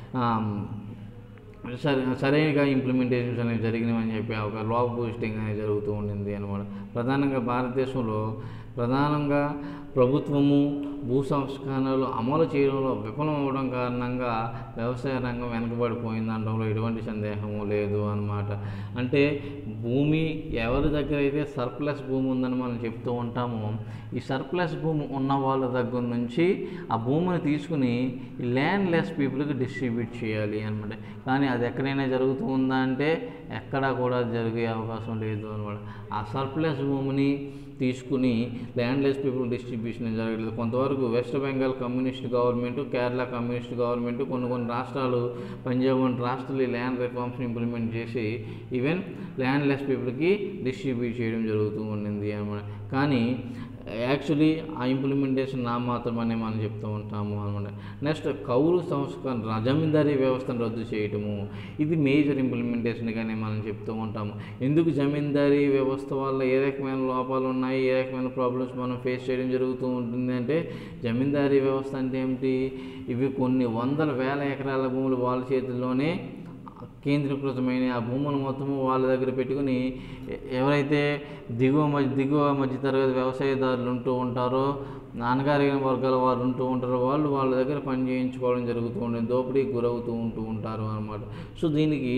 సరే సరైనగా ఇంప్లిమెంటేషన్స్ అనేవి జరిగినవని చెప్పి ఒక లాక్ బూస్టింగ్ అనేది జరుగుతూ ఉండింది అనమాట ప్రధానంగా భారతదేశంలో ప్రధానంగా ప్రభుత్వము భూ సంస్కరణలు అమలు చేయడంలో విఫలం అవ్వడం కారణంగా వ్యవసాయ రంగం వెనకబడిపోయింది అనడంలో ఎటువంటి సందేహము లేదు అన్నమాట అంటే భూమి ఎవరి దగ్గర అయితే సర్ప్లస్ భూమి ఉందని మనం చెప్తూ ఉంటామో ఈ సర్ప్లస్ భూమి ఉన్న వాళ్ళ దగ్గర నుంచి ఆ భూమిని తీసుకుని ల్యాండ్ లెస్ పీపుల్కి డిస్ట్రిబ్యూట్ చేయాలి అనమాట కానీ అది ఎక్కడైనా జరుగుతూ ఉందా అంటే ఎక్కడా కూడా జరిగే అవకాశం లేదు అనమాట ఆ సర్ప్లస్ భూమిని తీసుకుని ల్యాండ్లెస్ పీపుల్ డిస్ట్రిబ్యూషన్ జరగలేదు కొంతవరకు west Bengal communist government Kerala communist government కొన్ని కొన్ని రాష్ట్రాలు పంజాబ్ వంటి రాష్ట్రాలు ఈ ల్యాండ్ రిఫార్మ్స్ని ఇంప్లిమెంట్ చేసి ఈవెన్ ల్యాండ్లెస్ పీపుల్కి డిస్ట్రిబ్యూట్ చేయడం జరుగుతూ ఉండింది అనమాట కానీ యాక్చువల్లీ ఆ ఇంప్లిమెంటేషన్ నా మాత్రమనే మనం చెప్తూ ఉంటాము అనమాట నెక్స్ట్ కౌలు సంస్కరణ జమీందారీ వ్యవస్థను రద్దు చేయటము ఇది మేజర్ ఇంప్లిమెంటేషన్గానే మనం చెప్తూ ఉంటాము ఎందుకు జమీందారీ వ్యవస్థ వల్ల ఏ రకమైన లోపాలు ఉన్నాయి ఏ రకమైన ప్రాబ్లమ్స్ మనం ఫేస్ చేయడం జరుగుతూ ఉంటుంది అంటే జమీందారీ వ్యవస్థ అంటే ఏమిటి ఇవి కొన్ని వందల వేల ఎకరాల భూములు వాళ్ళ చేతుల్లోనే కేంద్రీకృతమైన ఆ భూములు మొత్తము వాళ్ళ దగ్గర పెట్టుకుని ఎ- ఎవరైతే దిగువ మధ్య దిగువ మధ్య తరగతి వ్యవసాయదారులు ఉంటూ ఉంటారో నాన్నగారిన వర్గాల వారు ఉంటూ ఉంటారో వాళ్ళు వాళ్ళ దగ్గర పని చేయించుకోవడం జరుగుతూ ఉంటుంది దోపిడీకి గురవుతూ ఉంటూ ఉంటారు అన్నమాట సో దీనికి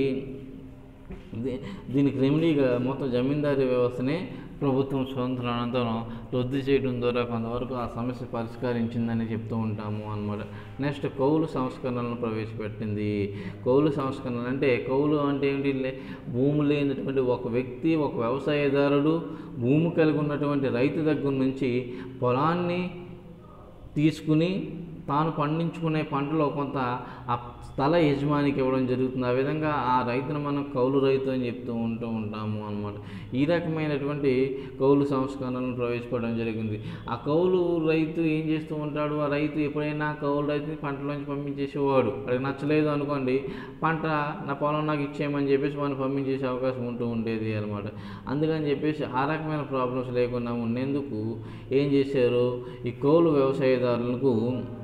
దీ- దీనికి రెమెడీగా మొత్తం జమీందారీ వ్యవస్థని ప్రభుత్వం స్వతంత్ర అనంతరం రద్దు చేయడం ద్వారా కొంతవరకు ఆ సమస్య పరిష్కరించిందని చెప్తూ ఉంటాము అన్నమాట నెక్స్ట్ కౌలు సంస్కరణలను ప్రవేశపెట్టింది కౌలు సంస్కరణలు అంటే కౌలు అంటే ఏంటి లే- భూమి లేనటువంటి ఒక వ్యక్తి ఒక వ్యవసాయదారుడు భూమి కలిగి ఉన్నటువంటి రైతు దగ్గర నుంచి పొలాన్ని తీసుకుని తాను పండించుకునే పంటలో కొంత ఆ స్థల యజమానికి ఇవ్వడం జరుగుతుంది ఆ విధంగా ఆ రైతును మనం కౌలు రైతు అని చెప్తూ ఉంటూ ఉంటాము అనమాట ఈ రకమైనటువంటి కౌలు సంస్కరణలను ప్రవేశపెట్టడం జరిగింది ఆ కౌలు రైతు ఏం చేస్తూ ఉంటాడు ఆ రైతు ఎప్పుడైనా కౌలు రైతుని పంటలోంచి పంపించేసేవాడు అది నచ్చలేదు అనుకోండి పంట నా పొలం నాకు ఇచ్చేయమని చెప్పేసి మనం పంపించేసే అవకాశం ఉంటూ ఉండేది అనమాట అందుకని చెప్పేసి ఆ రకమైన ప్రాబ్లమ్స్ లేకుండా ఉండేందుకు ఏం చేశారు ఈ కౌలు వ్యవసాయదారులకు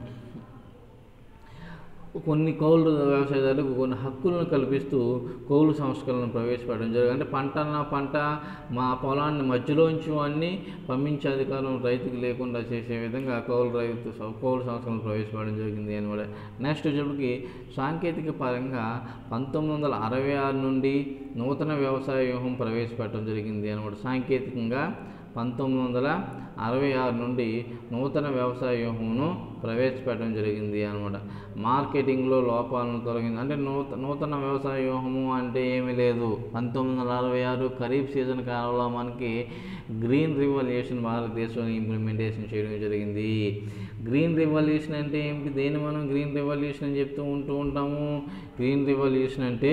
కొన్ని కౌలు వ్యవసాయదారులకు కొన్ని హక్కులను కల్పిస్తూ కౌలు సంస్కరణను ప్రవేశపెట్టడం జరిగింది అంటే పంట నా పంట మా పొలాన్ని మధ్యలోంచి అన్ని పంపించే అధికారం రైతుకి లేకుండా చేసే విధంగా కౌలు రైతు సం- కౌలు సంస్కరణను ప్రవేశపెట్టడం జరిగింది అనమాట నెక్స్ట్ వచ్చేప్పటికి సాంకేతిక పరంగా పంతొమ్మిది వందల అరవై ఆరు నుండి నూతన వ్యవసాయ వ్యూహం ప్రవేశపెట్టడం జరిగింది అనమాట సాంకేతికంగా పంతొమ్మిది వందల అరవై ఆరు నుండి నూతన వ్యవసాయ వ్యూహమును ప్రవేశపెట్టడం జరిగింది అనమాట మార్కెటింగ్లో లోపాలను తొలగింది అంటే నూత నూతన వ్యవసాయ వ్యూహము అంటే ఏమీ లేదు పంతొమ్మిది వందల అరవై ఆరు ఖరీఫ్ సీజన్ కాలంలో మనకి గ్రీన్ రివల్యూషన్ భారతదేశంలో ఇంప్లిమెంటేషన్ చేయడం జరిగింది గ్రీన్ రెవల్యూషన్ అంటే ఏమిటి దేన్ని మనం గ్రీన్ రెవల్యూషన్ అని చెప్తూ ఉంటూ ఉంటాము గ్రీన్ రెవల్యూషన్ అంటే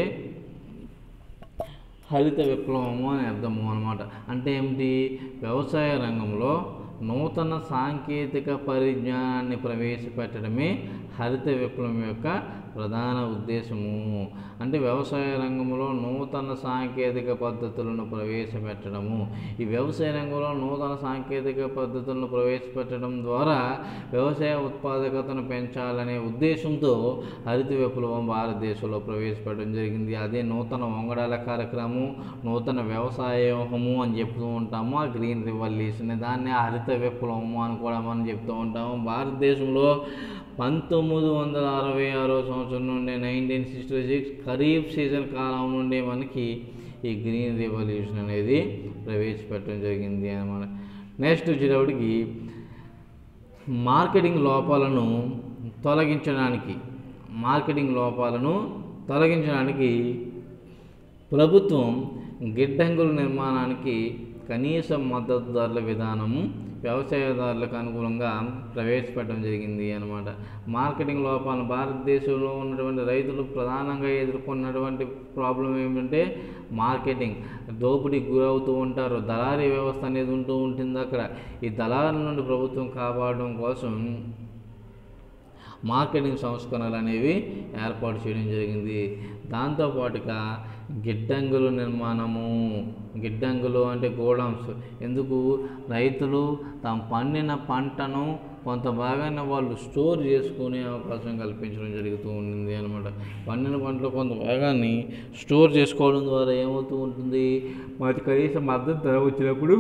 హరిత విప్లవము అని అర్థము అనమాట అంటే ఏమిటి వ్యవసాయ రంగంలో నూతన సాంకేతిక పరిజ్ఞానాన్ని ప్రవేశపెట్టడమే హరిత విప్లవం యొక్క ప్రధాన ఉద్దేశము అంటే వ్యవసాయ రంగంలో నూతన సాంకేతిక పద్ధతులను ప్రవేశపెట్టడము ఈ వ్యవసాయ రంగంలో నూతన సాంకేతిక పద్ధతులను ప్రవేశపెట్టడం ద్వారా వ్యవసాయ ఉత్పాదకతను పెంచాలనే ఉద్దేశంతో హరిత విప్లవం భారతదేశంలో ప్రవేశపెట్టడం జరిగింది అదే నూతన వంగడాల కార్యక్రమం నూతన వ్యవసాయ వ్యూహము అని చెప్తూ ఉంటాము ఆ గ్రీన్ రివల్యూషన్ దాన్ని హరిత విప్లవము అని కూడా మనం చెప్తూ ఉంటాము భారతదేశంలో పంతొమ్మిది వందల అరవై ఆరో సంవత్సరం నుండి nineteen sixty six kharif season కాలం నుండి మనకి ఈ గ్రీన్ రెవల్యూషన్ అనేది ప్రవేశపెట్టడం జరిగింది అన్నమాట నెక్స్ట్ వచ్చేటప్పటికి మార్కెటింగ్ లోపాలను తొలగించడానికి మార్కెటింగ్ లోపాలను తొలగించడానికి ప్రభుత్వం గిడ్డంగుల నిర్మాణానికి కనీస మద్దతు ధరల విధానము వ్యవసాయదారులకు అనుకూలంగా ప్రవేశపెట్టడం జరిగింది అనమాట మార్కెటింగ్ లోపాలను భారతదేశంలో ఉన్నటువంటి రైతులు ప్రధానంగా ఎదుర్కొన్నటువంటి ప్రాబ్లం ఏమిటంటే మార్కెటింగ్ దోపిడీకి గురవుతూ ఉంటారు దళారీ వ్యవస్థ అనేది ఉంటూ ఉంటుంది అక్కడ ఈ దళారుల నుండి ప్రభుత్వం కాపాడడం కోసం మార్కెటింగ్ సంస్కరణలు అనేవి ఏర్పాటు చేయడం జరిగింది దాంతోపాటుగా గిడ్డంగుల నిర్మాణము గిడ్డంగులు అంటే గోడౌన్స్ ఎందుకు రైతులు తాము పండిన పంటను కొంత భాగాన్ని వాళ్ళు స్టోర్ చేసుకునే అవకాశం కల్పించడం జరుగుతూ ఉంటుంది అనమాట పండిన పంటలో కొంత భాగాన్ని స్టోర్ చేసుకోవడం ద్వారా ఏమవుతూ ఉంటుంది వాటి కనీస మద్దతు ధర వచ్చినప్పుడు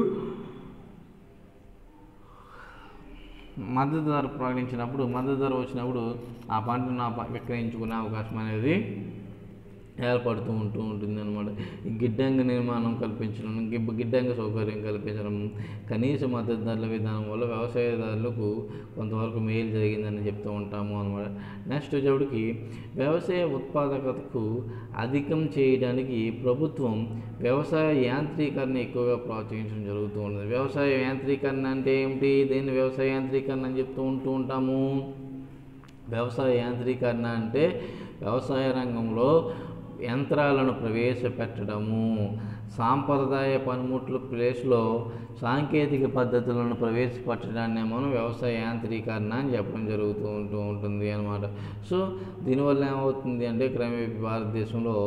మద్దతు ధర ప్రకటించినప్పుడు మద్దతు ధర వచ్చినప్పుడు ఆ పంటను ఆ ప- విక్రయించుకునే అవకాశం అనేది ఏర్పడుతూ ఉంటూ ఉంటుంది అనమాట ఈ గిడ్డంగి నిర్మాణం కల్పించడం గిబ్బ గిడ్డంగి సౌకర్యం కల్పించడం కనీస మద్దతు ధరల విధానం వల్ల వ్యవసాయదారులకు కొంతవరకు మేలు జరిగిందని చెప్తూ ఉంటాము అనమాట నెక్స్ట్ వచ్చేప్పటికి వ్యవసాయ ఉత్పాదకతకు అధికం చేయడానికి ప్రభుత్వం వ్యవసాయ యాంత్రీకరణ ఎక్కువగా ప్రోత్సహించడం జరుగుతూ ఉంటుంది వ్యవసాయ యాంత్రీకరణ అంటే ఏమిటి దేన్ని వ్యవసాయ యాంత్రీకరణ అని చెప్తూ ఉంటూ ఉంటాము వ్యవసాయ యాంత్రీకరణ అంటే వ్యవసాయ రంగంలో యంత్రాలను ప్రవేశపెట్టడము సాంప్రదాయ పనిముట్ల ప్లేస్లో సాంకేతిక పద్ధతులను ప్రవేశపెట్టడాన్ని మనం వ్యవసాయ యాంత్రీకరణ అని చెప్పడం జరుగుతూ ఉంటూ ఉంటుంది అనమాట సో దీనివల్ల ఏమవుతుంది అంటే క్రమే భారతదేశంలో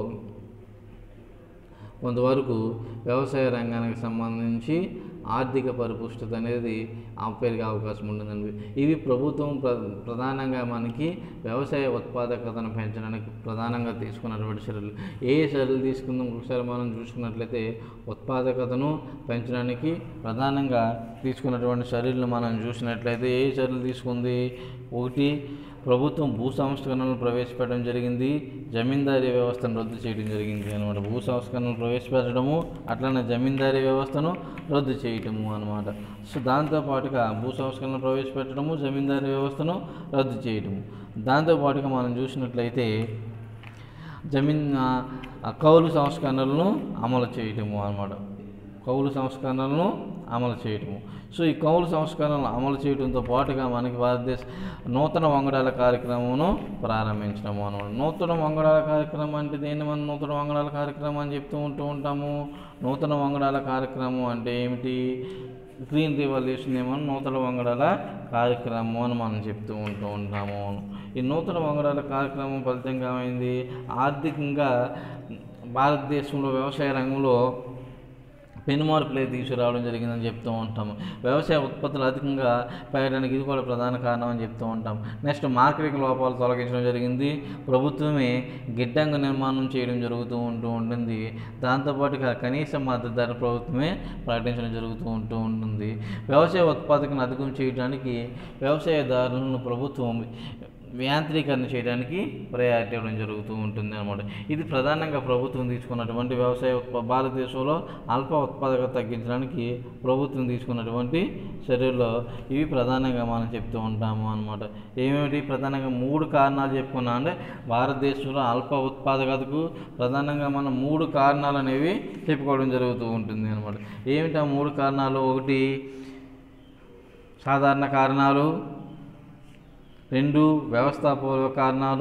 కొంతవరకు వ్యవసాయ రంగానికి సంబంధించి ఆర్థిక పరిపుష్టత అనేది ఆ పెరిగే అవకాశం ఉంటుందండి ఇవి ప్రభుత్వం ప్ర ప్రధానంగా మనకి వ్యవసాయ ఉత్పాదకతను పెంచడానికి ప్రధానంగా తీసుకున్నటువంటి చర్యలు ఏ చర్యలు తీసుకుందాం ఒకసారి మనం చూసుకున్నట్లయితే ఉత్పాదకతను పెంచడానికి ప్రధానంగా తీసుకున్నటువంటి చర్యలను మనం చూసినట్లయితే ఏ చర్యలు తీసుకుంది ఒకటి ప్రభుత్వం భూ సంస్కరణలు ప్రవేశపెట్టడం జరిగింది జమీందారీ వ్యవస్థను రద్దు చేయడం జరిగింది అనమాట భూ సంస్కరణలు ప్రవేశపెట్టడము అట్లనే జమీందారీ వ్యవస్థను రద్దు చేయటము అనమాట సో దాంతోపాటుగా భూ సంస్కరణలు ప్రవేశపెట్టడము జమీందారీ వ్యవస్థను రద్దు చేయటము దాంతోపాటుగా మనం చూసినట్లయితే జమీన్ ఆ, ఆ కౌలు సంస్కరణలను అమలు చేయటము అనమాట కౌలు సంస్కరణలను అమలు చేయటము సో ఈ కౌలు సంస్కరణలు అమలు చేయడంతో పాటుగా మనకి భారతదేశ నూతన వంగడాల కార్యక్రమమును ప్రారంభించడము అనమాట నూతన వంగడాల కార్యక్రమం అంటే దేన్ని మనం నూతన వంగడాల కార్యక్రమం అని చెప్తూ ఉంటూ ఉంటాము నూతన వంగడాల కార్యక్రమం అంటే ఏమిటి గ్రీన్ రివల్యూషన్ ఏమో నూతన వంగడాల కార్యక్రమం అని మనం చెప్తూ ఉంటూ ఉంటాము ఈ నూతన వంగడాల కార్యక్రమం ఫలితంగా ఏమైంది ఆర్థికంగా భారతదేశంలో వ్యవసాయ రంగంలో పెనుమార్పులే తీసుకురావడం జరిగిందని చెప్తూ ఉంటాము వ్యవసాయ ఉత్పత్తులు అధికంగా పెరగడానికి ఇది కూడా ప్రధాన కారణం అని చెప్తూ ఉంటాం నెక్స్ట్ మార్కెటింగ్ లోపాలు తొలగించడం జరిగింది ప్రభుత్వమే గిడ్డంగ నిర్మాణం చేయడం జరుగుతూ ఉంటూ ఉంటుంది దాంతోపాటుగా కనీస మద్దతు ధర ప్రభుత్వమే ప్రకటించడం జరుగుతూ ఉంటూ ఉంటుంది వ్యవసాయ ఉత్పాదకను అధికం చేయడానికి వ్యవసాయదారులను ప్రభుత్వం యాంత్రీకరణ చేయడానికి ప్రయారిటీ ఇవ్వడం జరుగుతూ ఉంటుంది అనమాట ఇది ప్రధానంగా ప్రభుత్వం తీసుకున్నటువంటి వ్యవసాయ ఉత్ప భారతదేశంలో అల్ప ఉత్పాదకత తగ్గించడానికి ప్రభుత్వం తీసుకున్నటువంటి చర్యల్లో ఇవి ప్రధానంగా మనం చెప్తూ ఉంటాము అనమాట ఏమేమిటి ప్రధానంగా మూడు కారణాలు చెప్పుకున్నాం అంటే భారతదేశంలో అల్ప ఉత్పాదకతకు ప్రధానంగా మనం మూడు కారణాలు అనేవి చెప్పుకోవడం జరుగుతూ ఉంటుంది అనమాట ఏమిటి ఆ మూడు కారణాలు ఒకటి సాధారణ కారణాలు రెండు వ్యవస్థాపూర్వక కారణాలు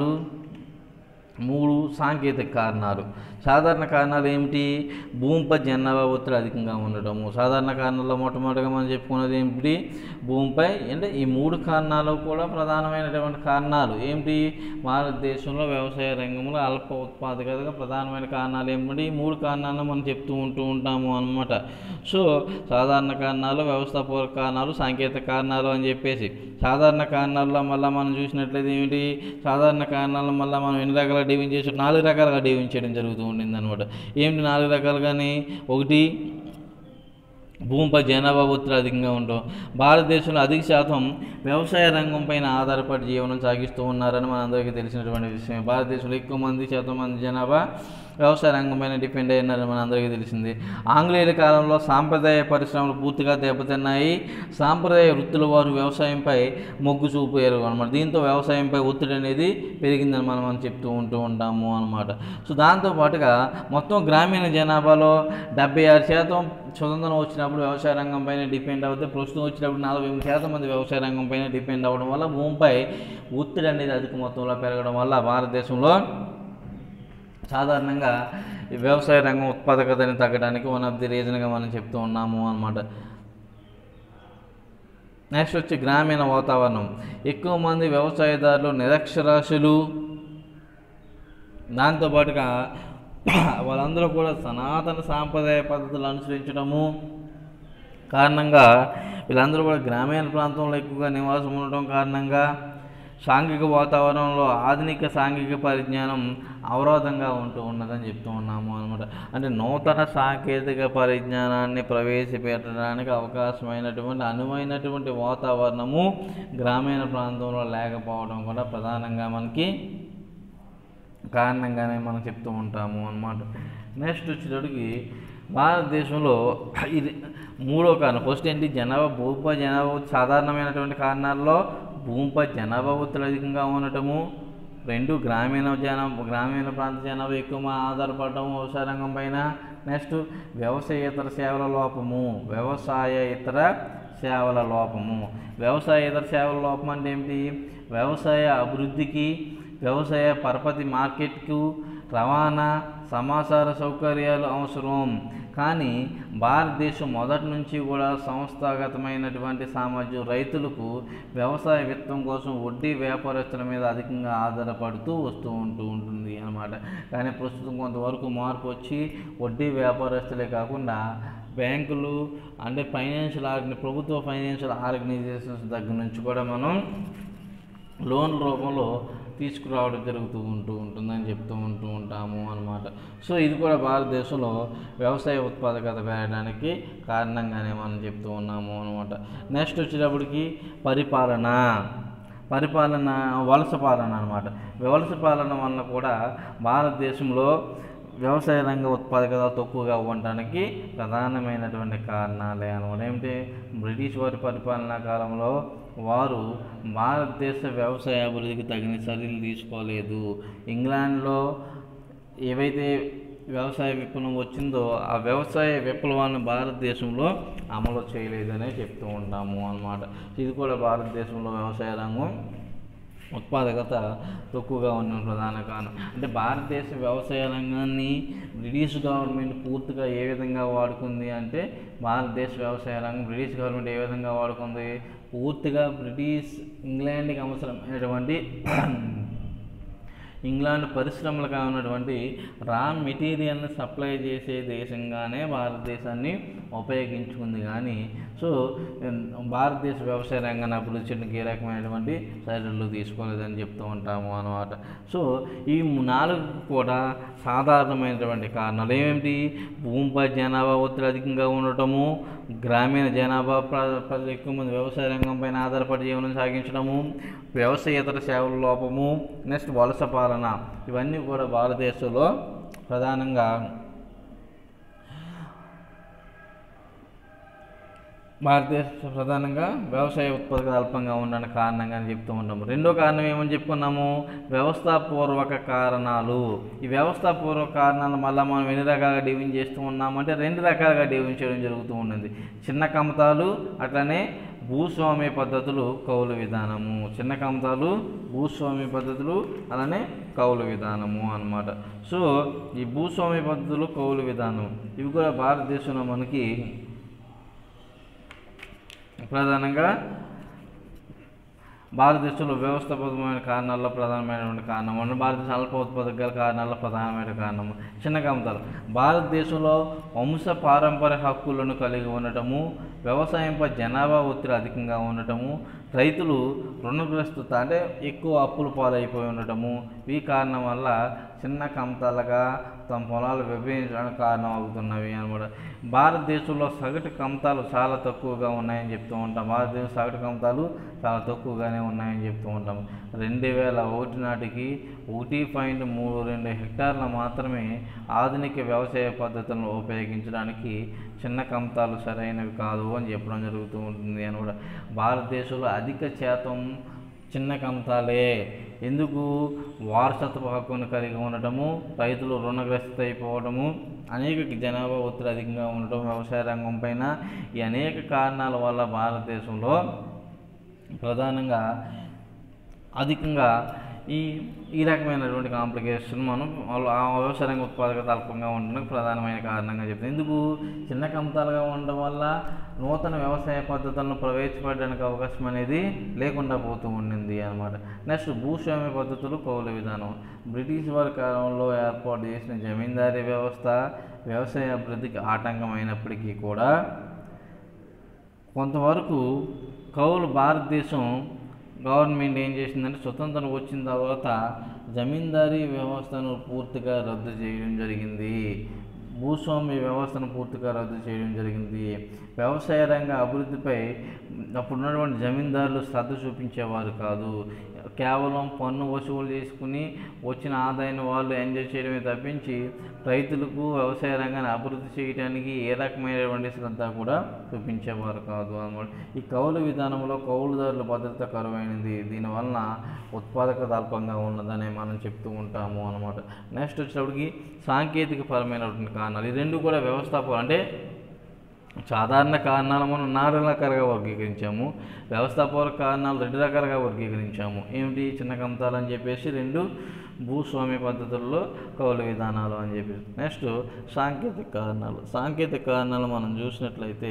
మూడు సాంకేతిక కారణాలు సాధారణ కారణాలు ఏమిటి భూమిపై జనాభా ఒత్తిడి అధికంగా ఉండటము సాధారణ కారణాల్లో మొట్టమొదటిగా మనం చెప్పుకున్నది ఏమిటి భూమిపై అంటే ఈ మూడు కారణాలు కూడా ప్రధానమైనటువంటి కారణాలు ఏమిటి భారతదేశంలో వ్యవసాయ రంగంలో అల్ప ఉత్పాదకతగా ప్రధానమైన కారణాలు ఏమిటి ఈ మూడు కారణాలను మనం చెప్తూ ఉంటూ ఉంటాము అన్నమాట సో సాధారణ కారణాలు వ్యవస్థాపూర్వక కారణాలు సాంకేతిక కారణాలు అని చెప్పేసి సాధారణ కారణాల్లో మళ్ళీ మనం చూసినట్లయితే ఏమిటి సాధారణ కారణాలను మళ్ళీ మనం ఎన్ని రకాలుగా డివిజన్ చేసి నాలుగు రకాలుగా డివిజన్ చేయడం జరుగుతూ ఉండింది అనమాట ఏమిటి నాలుగు రకాలుగాని ఒకటి భూమిపై జనాభా ఒత్తిడి అధికంగా ఉండడం భారతదేశంలో అధిక శాతం వ్యవసాయ రంగం పైన ఆధారపడి జీవనం సాగిస్తూ ఉన్నారని మనందరికీ తెలిసినటువంటి విషయం భారతదేశంలో ఎక్కువ మంది శాతం మంది జనాభా వ్యవసాయ రంగం పైన డిపెండ్ అయినారని మనందరికీ తెలిసింది ఆంగ్లేయుల కాలంలో సాంప్రదాయ పరిశ్రమలు పూర్తిగా దెబ్బతిన్నాయి సాంప్రదాయ వృత్తుల వారు వ్యవసాయంపై మొగ్గు చూపారు అనమాట దీంతో వ్యవసాయంపై ఒత్తిడి అనేది పెరిగిందని మనం మనం చెప్తూ ఉంటూ ఉంటాము అనమాట సో దాంతో పాటుగా మొత్తం గ్రామీణ జనాభాలో డెబ్బై ఆరు శాతం స్వతంత్రం వచ్చినప్పుడు వ్యవసాయ రంగం పైన డిపెండ్ అవుతే ప్రస్తుతం వచ్చినప్పుడు నలభై ఎనిమిది శాతం మంది వ్యవసాయ రంగం పైన డిపెండ్ అవ్వడం వల్ల భూమిపై ఒత్తిడి అనేది అధిక మొత్తంలో పెరగడం వల్ల భారతదేశంలో సాధారణంగా ఈ వ్యవసాయ రంగం ఉత్పాదకతని తగ్గడానికి వన్ ఆఫ్ ది రీజన్గా మనం చెప్తూ ఉన్నాము అనమాట నెక్స్ట్ వచ్చి గ్రామీణ వాతావరణం ఎక్కువ మంది వ్యవసాయదారులు నిరక్షరాస్యులు దాంతోపాటుగా వాళ్ళందరూ కూడా సనాతన సాంప్రదాయ పద్ధతులు అనుసరించడము కారణంగా వీళ్ళందరూ కూడా గ్రామీణ ప్రాంతంలో ఎక్కువగా నివాసం ఉండటం కారణంగా సాంఘిక వాతావరణంలో ఆధునిక సాంఘిక పరిజ్ఞానం అవరోధంగా ఉంటూ ఉన్నదని చెప్తూ ఉన్నాము అనమాట అంటే నూతన సాంకేతిక పరిజ్ఞానాన్ని ప్రవేశపెట్టడానికి అవకాశమైనటువంటి అనువైనటువంటి వాతావరణము గ్రామీణ ప్రాంతంలో లేకపోవడం కూడా ప్రధానంగా మనకి కారణంగానే మనం చెప్తూ ఉంటాము అన్నమాట నెక్స్ట్ వచ్చేటప్పటికి భారతదేశంలో ఇది మూడో కారణం ఫస్ట్ ఏంటి జనాభా భూప జనాభా సాధారణమైనటువంటి కారణాల్లో భూమిపై జనాభా ఒత్తిడి అధికంగా ఉండటము రెండు గ్రామీణ జనాభా గ్రామీణ ప్రాంత జనాభా ఎక్కువ ఆధారపడటం వ్యవసాయ రంగం పైన నెక్స్ట్ వ్యవసాయేతర సేవల లోపము వ్యవసాయ ఇతర సేవల లోపము వ్యవసాయ ఇతర సేవల లోపం అంటే ఏమిటి వ్యవసాయ అభివృద్ధికి వ్యవసాయ పరపతి మార్కెట్కు రవాణా సమాచార సౌకర్యాలు అవసరం కానీ భారతదేశం మొదటి నుంచి కూడా సంస్థాగతమైనటువంటి సామర్థ్యం రైతులకు వ్యవసాయ విత్తం కోసం వడ్డీ వ్యాపారస్తుల మీద అధికంగా ఆధారపడుతూ వస్తూ ఉంటూ ఉంటుంది అన్నమాట కానీ ప్రస్తుతం కొంతవరకు మార్పు వచ్చి వడ్డీ వ్యాపారస్తులే కాకుండా బ్యాంకులు అంటే ఫైనాన్షియల్ ఆర్గనై ప్రభుత్వ ఫైనాన్షియల్ ఆర్గనైజేషన్స్ దగ్గర నుంచి కూడా మనం లోన్ రూపంలో తీసుకురావడం జరుగుతూ ఉంటూ ఉంటుందని చెప్తూ ఉంటూ ఉంటాము అనమాట సో ఇది కూడా భారతదేశంలో వ్యవసాయ ఉత్పాదకత పెరగడానికి కారణంగానే మనం చెప్తూ ఉన్నాము అనమాట నెక్స్ట్ వచ్చేటప్పటికి పరిపాలన పరిపాలన వలస పాలన అనమాట వలస పాలన వలన కూడా భారతదేశంలో వ్యవసాయ రంగ ఉత్పాదకత తక్కువగా ఉండటానికి ప్రధానమైనటువంటి కారణాలే అనమాట ఏమిటి బ్రిటిష్ వారి పరిపాలనా కాలంలో వారు భారతదేశ వ్యవసాయ అభివృద్ధికి తగిన చర్యలు తీసుకోలేదు ఇంగ్లాండ్లో ఏవైతే వ్యవసాయ విప్లవం వచ్చిందో ఆ వ్యవసాయ విప్లవాన్ని భారతదేశంలో అమలు చేయలేదనే చెప్తూ ఉంటాము అన్నమాట ఇది కూడా భారతదేశంలో వ్యవసాయ రంగం ఉత్పాదకత తక్కువగా ఉన్న ప్రధాన కారణం అంటే భారతదేశ వ్యవసాయ రంగాన్ని బ్రిటిష్ గవర్నమెంట్ పూర్తిగా ఏ విధంగా వాడుకుంది అంటే భారతదేశ వ్యవసాయ రంగం బ్రిటిష్ గవర్నమెంట్ ఏ విధంగా వాడుకుంది పూర్తిగా బ్రిటిష్ ఇంగ్లాండ్కి అవసరమైనటువంటి ఇంగ్లాండ్ పరిశ్రమలకు ఉన్నటువంటి రా మెటీరియల్ని సప్లై చేసే దేశంగానే భారతదేశాన్ని ఉపయోగించుకుంది కానీ సో భారతదేశ వ్యవసాయ రంగాన్ని అభివృద్ధి చేయడానికి ఏ రకమైనటువంటి చర్యలు తీసుకోలేదని చెప్తూ ఉంటాము అన్నమాట సో ఈ నాలుగు కూడా సాధారణమైనటువంటి కారణాలు ఏమిటి భూమిపై జనాభా ఒత్తిడి అధికంగా ఉండటము గ్రామీణ జనాభా ప్ర- ప్రజలు ఎక్కువ మంది వ్యవసాయ రంగం పైన ఆధారపడి జీవనం సాగించడము వ్యవసాయేతర సేవల లోపము నెక్స్ట్ వలస పాలన ఇవన్నీ కూడా భారతదేశంలో ప్రధానంగా భారతదేశ ప్రధానంగా వ్యవసాయ ఉత్పత్తి అల్పంగా ఉండడానికి కారణంగా అని చెప్తూ ఉంటాము రెండో కారణం ఏమని చెప్పుకున్నాము వ్యవస్థాపూర్వక కారణాలు ఈ వ్యవస్థాపూర్వక కారణాలు మళ్ళీ మనం ఎన్ని రకాలుగా డివిజన్ చేస్తూ ఉన్నామంటే రెండు రకాలుగా డివిజన్ చేయడం జరుగుతూ ఉన్నది చిన్న కమతాలు అట్లనే భూస్వామ్య పద్ధతులు కౌలు విధానము చిన్న కమతాలు భూస్వామ్య పద్ధతులు అలానే కౌలు విధానము అన్నమాట సో ఈ భూస్వామ్య పద్ధతులు కౌలు విధానం ఇవి కూడా భారతదేశంలో మనకి ప్రధానంగా భారతదేశంలో వ్యవస్థాపకమైన కారణాల్లో ప్రధానమైనటువంటి కారణం అంటే భారతదేశం అల్ప ఉత్పాదక గల కారణాల్లో ప్రధానమైన కారణము చిన్న కమతాలు భారతదేశంలో వంశ పారంపర్య హక్కులను కలిగి ఉండటము వ్యవసాయంపై జనాభా ఒత్తిడి అధికంగా ఉండటము రైతులు రుణగ్రస్తుత అంటే ఎక్కువ అప్పులు పాలైపోయి ఉండటము ఈ కారణం వల్ల చిన్న కమతాలుగా తమ పొలాలు విభజించడానికి కారణం అవుతున్నవి అనమాట భారతదేశంలో సగటు కమతాలు చాలా తక్కువగా ఉన్నాయని చెప్తూ ఉంటాం భారతదేశం సగటు కమతాలు చాలా తక్కువగానే ఉన్నాయని చెప్తూ ఉంటాం రెండు వేల ఒకటి నాటికి ఒకటి పాయింట్ మూడు రెండు హెక్టార్ల మాత్రమే ఆధునిక వ్యవసాయ పద్ధతులను ఉపయోగించడానికి చిన్న కమతాలు సరైనవి కాదు అని చెప్పడం జరుగుతూ ఉంటుంది అని కూడా భారతదేశంలో అధిక శాతం చిన్న కమతాలే ఎందుకు వారసత్వ హక్కును కలిగి ఉండటము రైతులు రుణగ్రస్త అయిపోవడము అనేక జనాభా ఒత్తిడి అధికంగా ఉండటం వ్యవసాయ రంగం పైన ఈ అనేక కారణాల వల్ల భారతదేశంలో ప్రధానంగా అధికంగా ఈ ఈ రకమైనటువంటి కాంప్లికేషన్ మనం వాళ్ళు ఆ వ్యవసాయ రంగ ఉత్పాదకత అల్పంగా ఉండడానికి ప్రధానమైన కారణంగా చెప్తుంది ఎందుకు చిన్న కమతాలుగా ఉండడం వల్ల నూతన వ్యవసాయ పద్ధతులను ప్రవేశపెట్టడానికి అవకాశం అనేది లేకుండా పోతూ ఉండింది అనమాట నెక్స్ట్ భూస్వామ్య పద్ధతులు కౌలు విధానం బ్రిటిష్ వారి కాలంలో ఏర్పాటు చేసిన జమీందారీ వ్యవస్థ వ్యవసాయ అభివృద్ధికి ఆటంకమైనప్పటికీ కూడా కొంతవరకు కౌలు భారతదేశం గవర్నమెంట్ ఏం చేసిందంటే స్వతంత్రం వచ్చిన తర్వాత జమీందారీ వ్యవస్థను పూర్తిగా రద్దు చేయడం జరిగింది భూస్వామ్య వ్యవస్థను పూర్తిగా రద్దు చేయడం జరిగింది వ్యవసాయ రంగ అభివృద్ధిపై అప్పుడున్నటువంటి జమీందారులు శ్రద్ధ చూపించేవారు కాదు కేవలం పన్ను వసూలు చేసుకుని వచ్చిన ఆదాయాన్ని వాళ్ళు ఎంజాయ్ చేయడమే తప్పించి రైతులకు వ్యవసాయ రంగాన్ని అభివృద్ధి చేయడానికి ఏ రకమైనటువంటి శ్రద్ధ కూడా చూపించేవారు కాదు అన్నమాట ఈ కౌలు విధానంలో కౌలుదారుల భద్రత కరువైనది దీనివలన ఉత్పాదకత అల్పంగా ఉన్నదని మనం చెప్తూ ఉంటాము అనమాట నెక్స్ట్ వచ్చేటప్పటికి సాంకేతిక పరమైనటువంటి కారణాలు ఈ రెండు కూడా వ్యవస్థాపకం అంటే సాధారణ కారణాలు మనం నాలుగు రకాలుగా వర్గీకరించాము వ్యవస్థాపక కారణాలు రెండు రకాలుగా వర్గీకరించాము ఏమిటి చిన్న కమతాలు అని చెప్పేసి రెండు భూస్వామ్య పద్ధతుల్లో కౌలు విధానాలు అని చెప్పేసి నెక్స్ట్ సాంకేతిక కారణాలు సాంకేతిక కారణాలు మనం చూసినట్లయితే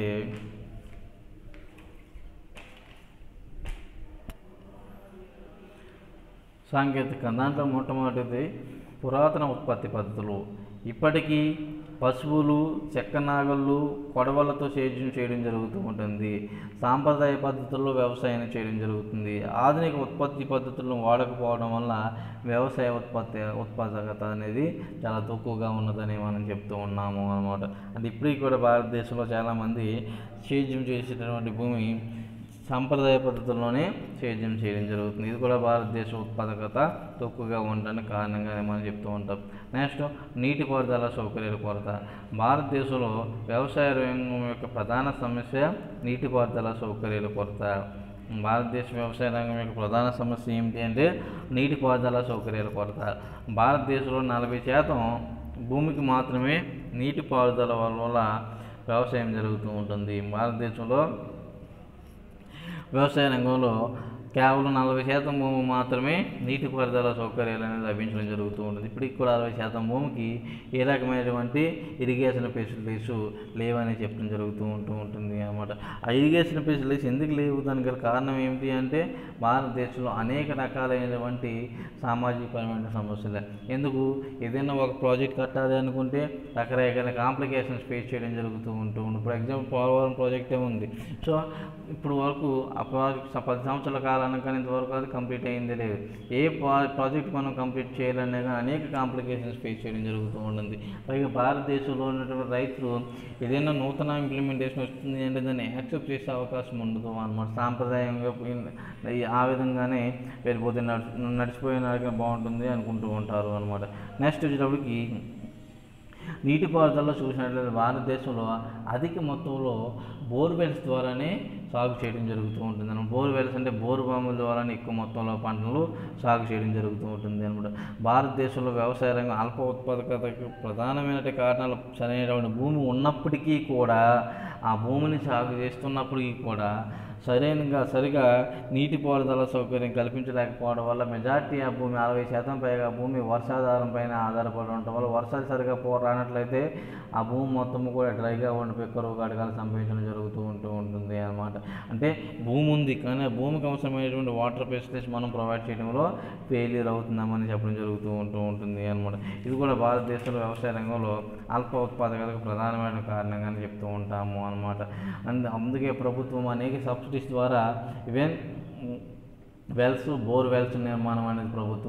సాంకేతిక దాంట్లో మొట్టమొదటిది పురాతన ఉత్పత్తి పద్ధతులు ఇప్పటికీ పశువులు చెక్క నాగళ్ళు కొడవలతో సేద్యం చేయడం జరుగుతూ ఉంటుంది సాంప్రదాయ పద్ధతుల్లో వ్యవసాయం చేయడం జరుగుతుంది ఆధునిక ఉత్పత్తి పద్ధతులను వాడకపోవడం వల్ల వ్యవసాయ ఉత్పత్తి ఉత్పాదకత అనేది చాలా తక్కువగా ఉన్నదని మనం చెప్తూ ఉన్నాము అనమాట అంటే ఇప్పటికీ కూడా భారతదేశంలో చాలామంది సేద్యం చేసేటటువంటి భూమి సాంప్రదాయ పద్ధతుల్లోనే సేద్యం చేయడం జరుగుతుంది ఇది కూడా భారతదేశ ఉత్పాదకత తక్కువగా ఉండడానికి కారణంగానే మనం చెప్తూ ఉంటాం నెక్స్ట్ నీటిపారుదల సౌకర్యాల కొరత భారతదేశంలో వ్యవసాయ రంగం యొక్క ప్రధాన సమస్య నీటిపారుదల సౌకర్యాల కొరత భారతదేశ వ్యవసాయ రంగం యొక్క ప్రధాన సమస్య ఏమిటి అంటే నీటిపారుదల సౌకర్యాల కొరత భారతదేశంలో నలభై శాతం భూమికి మాత్రమే నీటిపారుదల వల్ల వ్యవసాయం జరుగుతూ ఉంటుంది భారతదేశంలో వ్యవసాయ రంగంలో కేవలం నలభై శాతం భూమి మాత్రమే నీటిపారుదల సౌకర్యాలు అనేది లభించడం జరుగుతూ ఉంటుంది ఇప్పటికి కూడా అరవై శాతం భూమికి ఏ రకమైనటువంటి ఇరిగేషన్ ఫెసిలిటీస్ లేవని చెప్పడం జరుగుతూ ఉంటూ ఉంటుంది అన్నమాట ఆ ఇరిగేషన్ ఫెసిలిటీస్ ఎందుకు లేవు దానికి గల కారణం ఏమిటి అంటే భారతదేశంలో అనేక రకాలైనటువంటి సామాజికపరమైన సమస్యలు ఎందుకు ఏదైనా ఒక ప్రాజెక్ట్ కట్టాలి అనుకుంటే రకరకాల కాంప్లికేషన్స్ ఫేస్ చేయడం జరుగుతూ ఉంటూ ఉంటుంది ఫర్ ఎగ్జాంపుల్ పోలవరం ప్రాజెక్టే ఉంది సో ఇప్పుడు వరకు ఆ ప్రాజెక్ట్ పది సంవత్సరాల కాలానికి కానీ ఇంతవరకు అది కంప్లీట్ అయిందే లేదు ఏ ప్రా- ప్రాజెక్ట్ మనం కంప్లీట్ చేయాలనే కానీ అనేక కాంప్లికేషన్స్ ఫేస్ చేయడం జరుగుతూ ఉంటుంది పైగా భారతదేశంలో ఉన్నటువంటి రైతులు ఏదైనా నూతన ఇంప్లిమెంటేషన్ వస్తుంది అంటే దాన్ని యాక్సెప్ట్ చేసే అవకాశం ఉండదు అన్నమాట సాంప్రదాయంగా పోయిన- ఈ ఆ విధంగానే వెళ్ళిపోతే నడిచి నడిచిపోయినాక బాగుంటుంది అనుకుంటూ ఉంటారు అనమాట నెక్స్ట్ వచ్చేటప్పటికి నీటిపారుదలలో చూసినట్లయితే భారతదేశంలో అధిక మొత్తంలో బోర్వెల్స్ ద్వారానే సాగు చేయడం జరుగుతూ ఉంటుంది అనమాట బోర్వెల్స్ అంటే బోరు బాంబుల ద్వారానే ఎక్కువ మొత్తంలో పంటలు సాగు చేయడం జరుగుతూ ఉంటుంది అనమాట భారతదేశంలో వ్యవసాయ రంగం అల్ప ఉత్పాదకతకు ప్రధానమైన కారణాలు సరైనటువంటి భూమి ఉన్నప్పటికీ కూడా ఆ భూమిని సాగు చేస్తున్నప్పటికీ కూడా సరైనగా సరిగా నీటిపారుదల సౌకర్యం కల్పించలేకపోవడం వల్ల మెజార్టీ ఆ భూమి అరవై శాతం పైగా భూమి వర్షాధారం పైన ఆధారపడి ఉండటం వల్ల వర్షాలు సరిగా పో రానట్లయితే ఆ భూమి మొత్తం కూడా డ్రైగా ఉండిపోయి కరువు కాటకాలు సంభవించడం జరుగుతూ ఉంటూ ఉంటుంది అన్నమాట అంటే భూమి ఉంది కానీ ఆ భూమికి అవసరమైనటువంటి వాటర్ ఫెసిలిటీస్ మనం ప్రొవైడ్ చేయడంలో ఫెయిలియర్ అవుతున్నామని చెప్పడం జరుగుతూ ఉంటూ ఉంటుంది అనమాట ఇది కూడా భారతదేశంలో వ్యవసాయ రంగంలో అల్ప ఉత్పాదకతకు ప్రధానమైన కారణంగానే చెప్తూ ఉంటాము అనమాట అండ్ అందుకే ప్రభుత్వం అనేక సబ్సిడీస్ ద్వారా ఈవెన్ వెల్స్ బోర్ వెల్స్ నిర్మాణం అనేది ప్రభుత్వం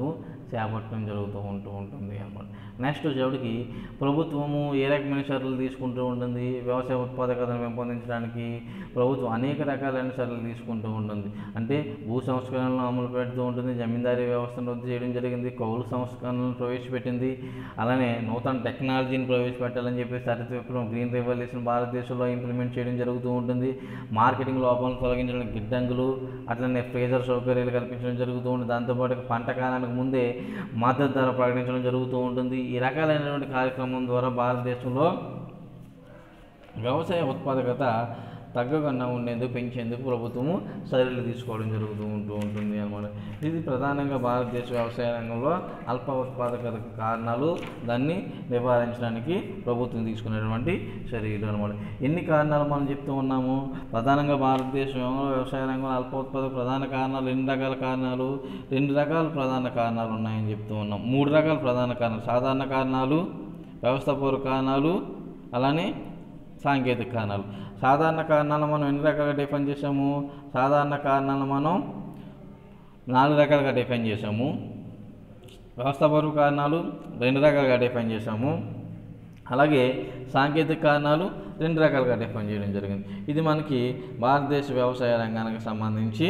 చేపట్టడం జరుగుతూ ఉంటూ ఉంటుంది అనమాట నెక్స్ట్ వచ్చేటికి ప్రభుత్వము ఏ రకమైన చర్యలు తీసుకుంటూ ఉంటుంది వ్యవసాయ ఉత్పాదకతను పెంపొందించడానికి ప్రభుత్వం అనేక రకాలైన చర్యలు తీసుకుంటూ ఉంటుంది అంటే భూ సంస్కరణలను అమలు పెడుతూ ఉంటుంది జమీందారీ వ్యవస్థను రద్దు చేయడం జరిగింది కౌలు సంస్కరణలను ప్రవేశపెట్టింది అలానే నూతన టెక్నాలజీని ప్రవేశపెట్టాలని చెప్పేసి హరిత విప్లవం గ్రీన్ రెవల్యూషన్ భారతదేశంలో ఇంప్లిమెంట్ చేయడం జరుగుతూ ఉంటుంది మార్కెటింగ్ లోపాలను తొలగించడానికి గిడ్డంగులు అట్లనే ఫ్రీజర్ సౌకర్యాలు కల్పించడం జరుగుతూ ఉంటుంది దాంతోపాటు పంట కాలానికి ముందే మద్దతు ధర ప్రకటించడం జరుగుతూ ఉంటుంది ఈ రకాలైనటువంటి కార్యక్రమం ద్వారా భారతదేశంలో వ్యవసాయ ఉత్పాదకత తగ్గకుండా ఉండేందుకు పెంచేందుకు ప్రభుత్వము చర్యలు తీసుకోవడం జరుగుతూ ఉంటూ ఉంటుంది అనమాట ఇది ప్రధానంగా భారతదేశ వ్యవసాయ రంగంలో అల్ప ఉత్పాదకత కారణాలు దాన్ని నివారించడానికి ప్రభుత్వం తీసుకునేటువంటి చర్యలు అనమాట ఎన్ని కారణాలు మనం చెప్తూ ఉన్నాము ప్రధానంగా భారతదేశంలో వ్యవసాయ రంగంలో అల్ప ఉత్పాదక ప్రధాన కారణాలు ఎన్ని రకాల కారణాలు రెండు రకాల ప్రధాన కారణాలు ఉన్నాయని చెప్తూ ఉన్నాం మూడు రకాల ప్రధాన కారణాలు సాధారణ కారణాలు వ్యవస్థాపూర్వక కారణాలు అలానే సాంకేతిక కారణాలు సాధారణ కారణాలు మనం ఎన్ని రకాలుగా డిఫైన్ చేసాము సాధారణ కారణాలు మనం నాలుగు రకాలుగా డిఫైన్ చేసాము వ్యవస్థాపరమైన కారణాలు రెండు రకాలుగా డిఫైన్ చేసాము అలాగే సాంకేతిక కారణాలు రెండు రకాలుగా డిఫైన్ చేయడం జరిగింది ఇది మనకి భారతదేశ వ్యవసాయ రంగానికి సంబంధించి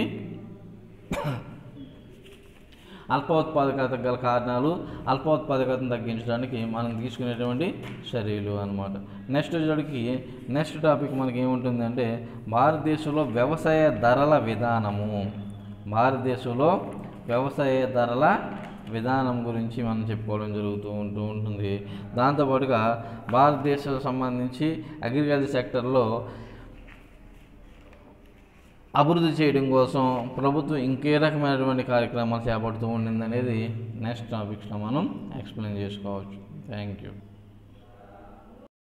అల్పోత్పాదకత గల కారణాలు అల్పోత్పాదకతను తగ్గించడానికి మనం తీసుకునేటువంటి చర్యలు అనమాట నెక్స్ట్ వచ్చేటికి నెక్స్ట్ టాపిక్ మనకి ఏముంటుంది అంటే భారతదేశంలో వ్యవసాయ ధరల విధానము భారతదేశంలో వ్యవసాయ ధరల విధానం గురించి మనం చెప్పుకోవడం జరుగుతూ ఉంటూ ఉంటుంది దాంతోపాటుగా భారతదేశం సంబంధించి అగ్రికల్చర్ సెక్టర్లో అభివృద్ధి చేయడం కోసం ప్రభుత్వం ఇంకే రకమైనటువంటి కార్యక్రమాలు చేపడుతూ ఉండింది అనేది నెక్స్ట్ టాపిక్స్లో మనం ఎక్స్ప్లెయిన్ చేసుకోవచ్చు థ్యాంక్ యూ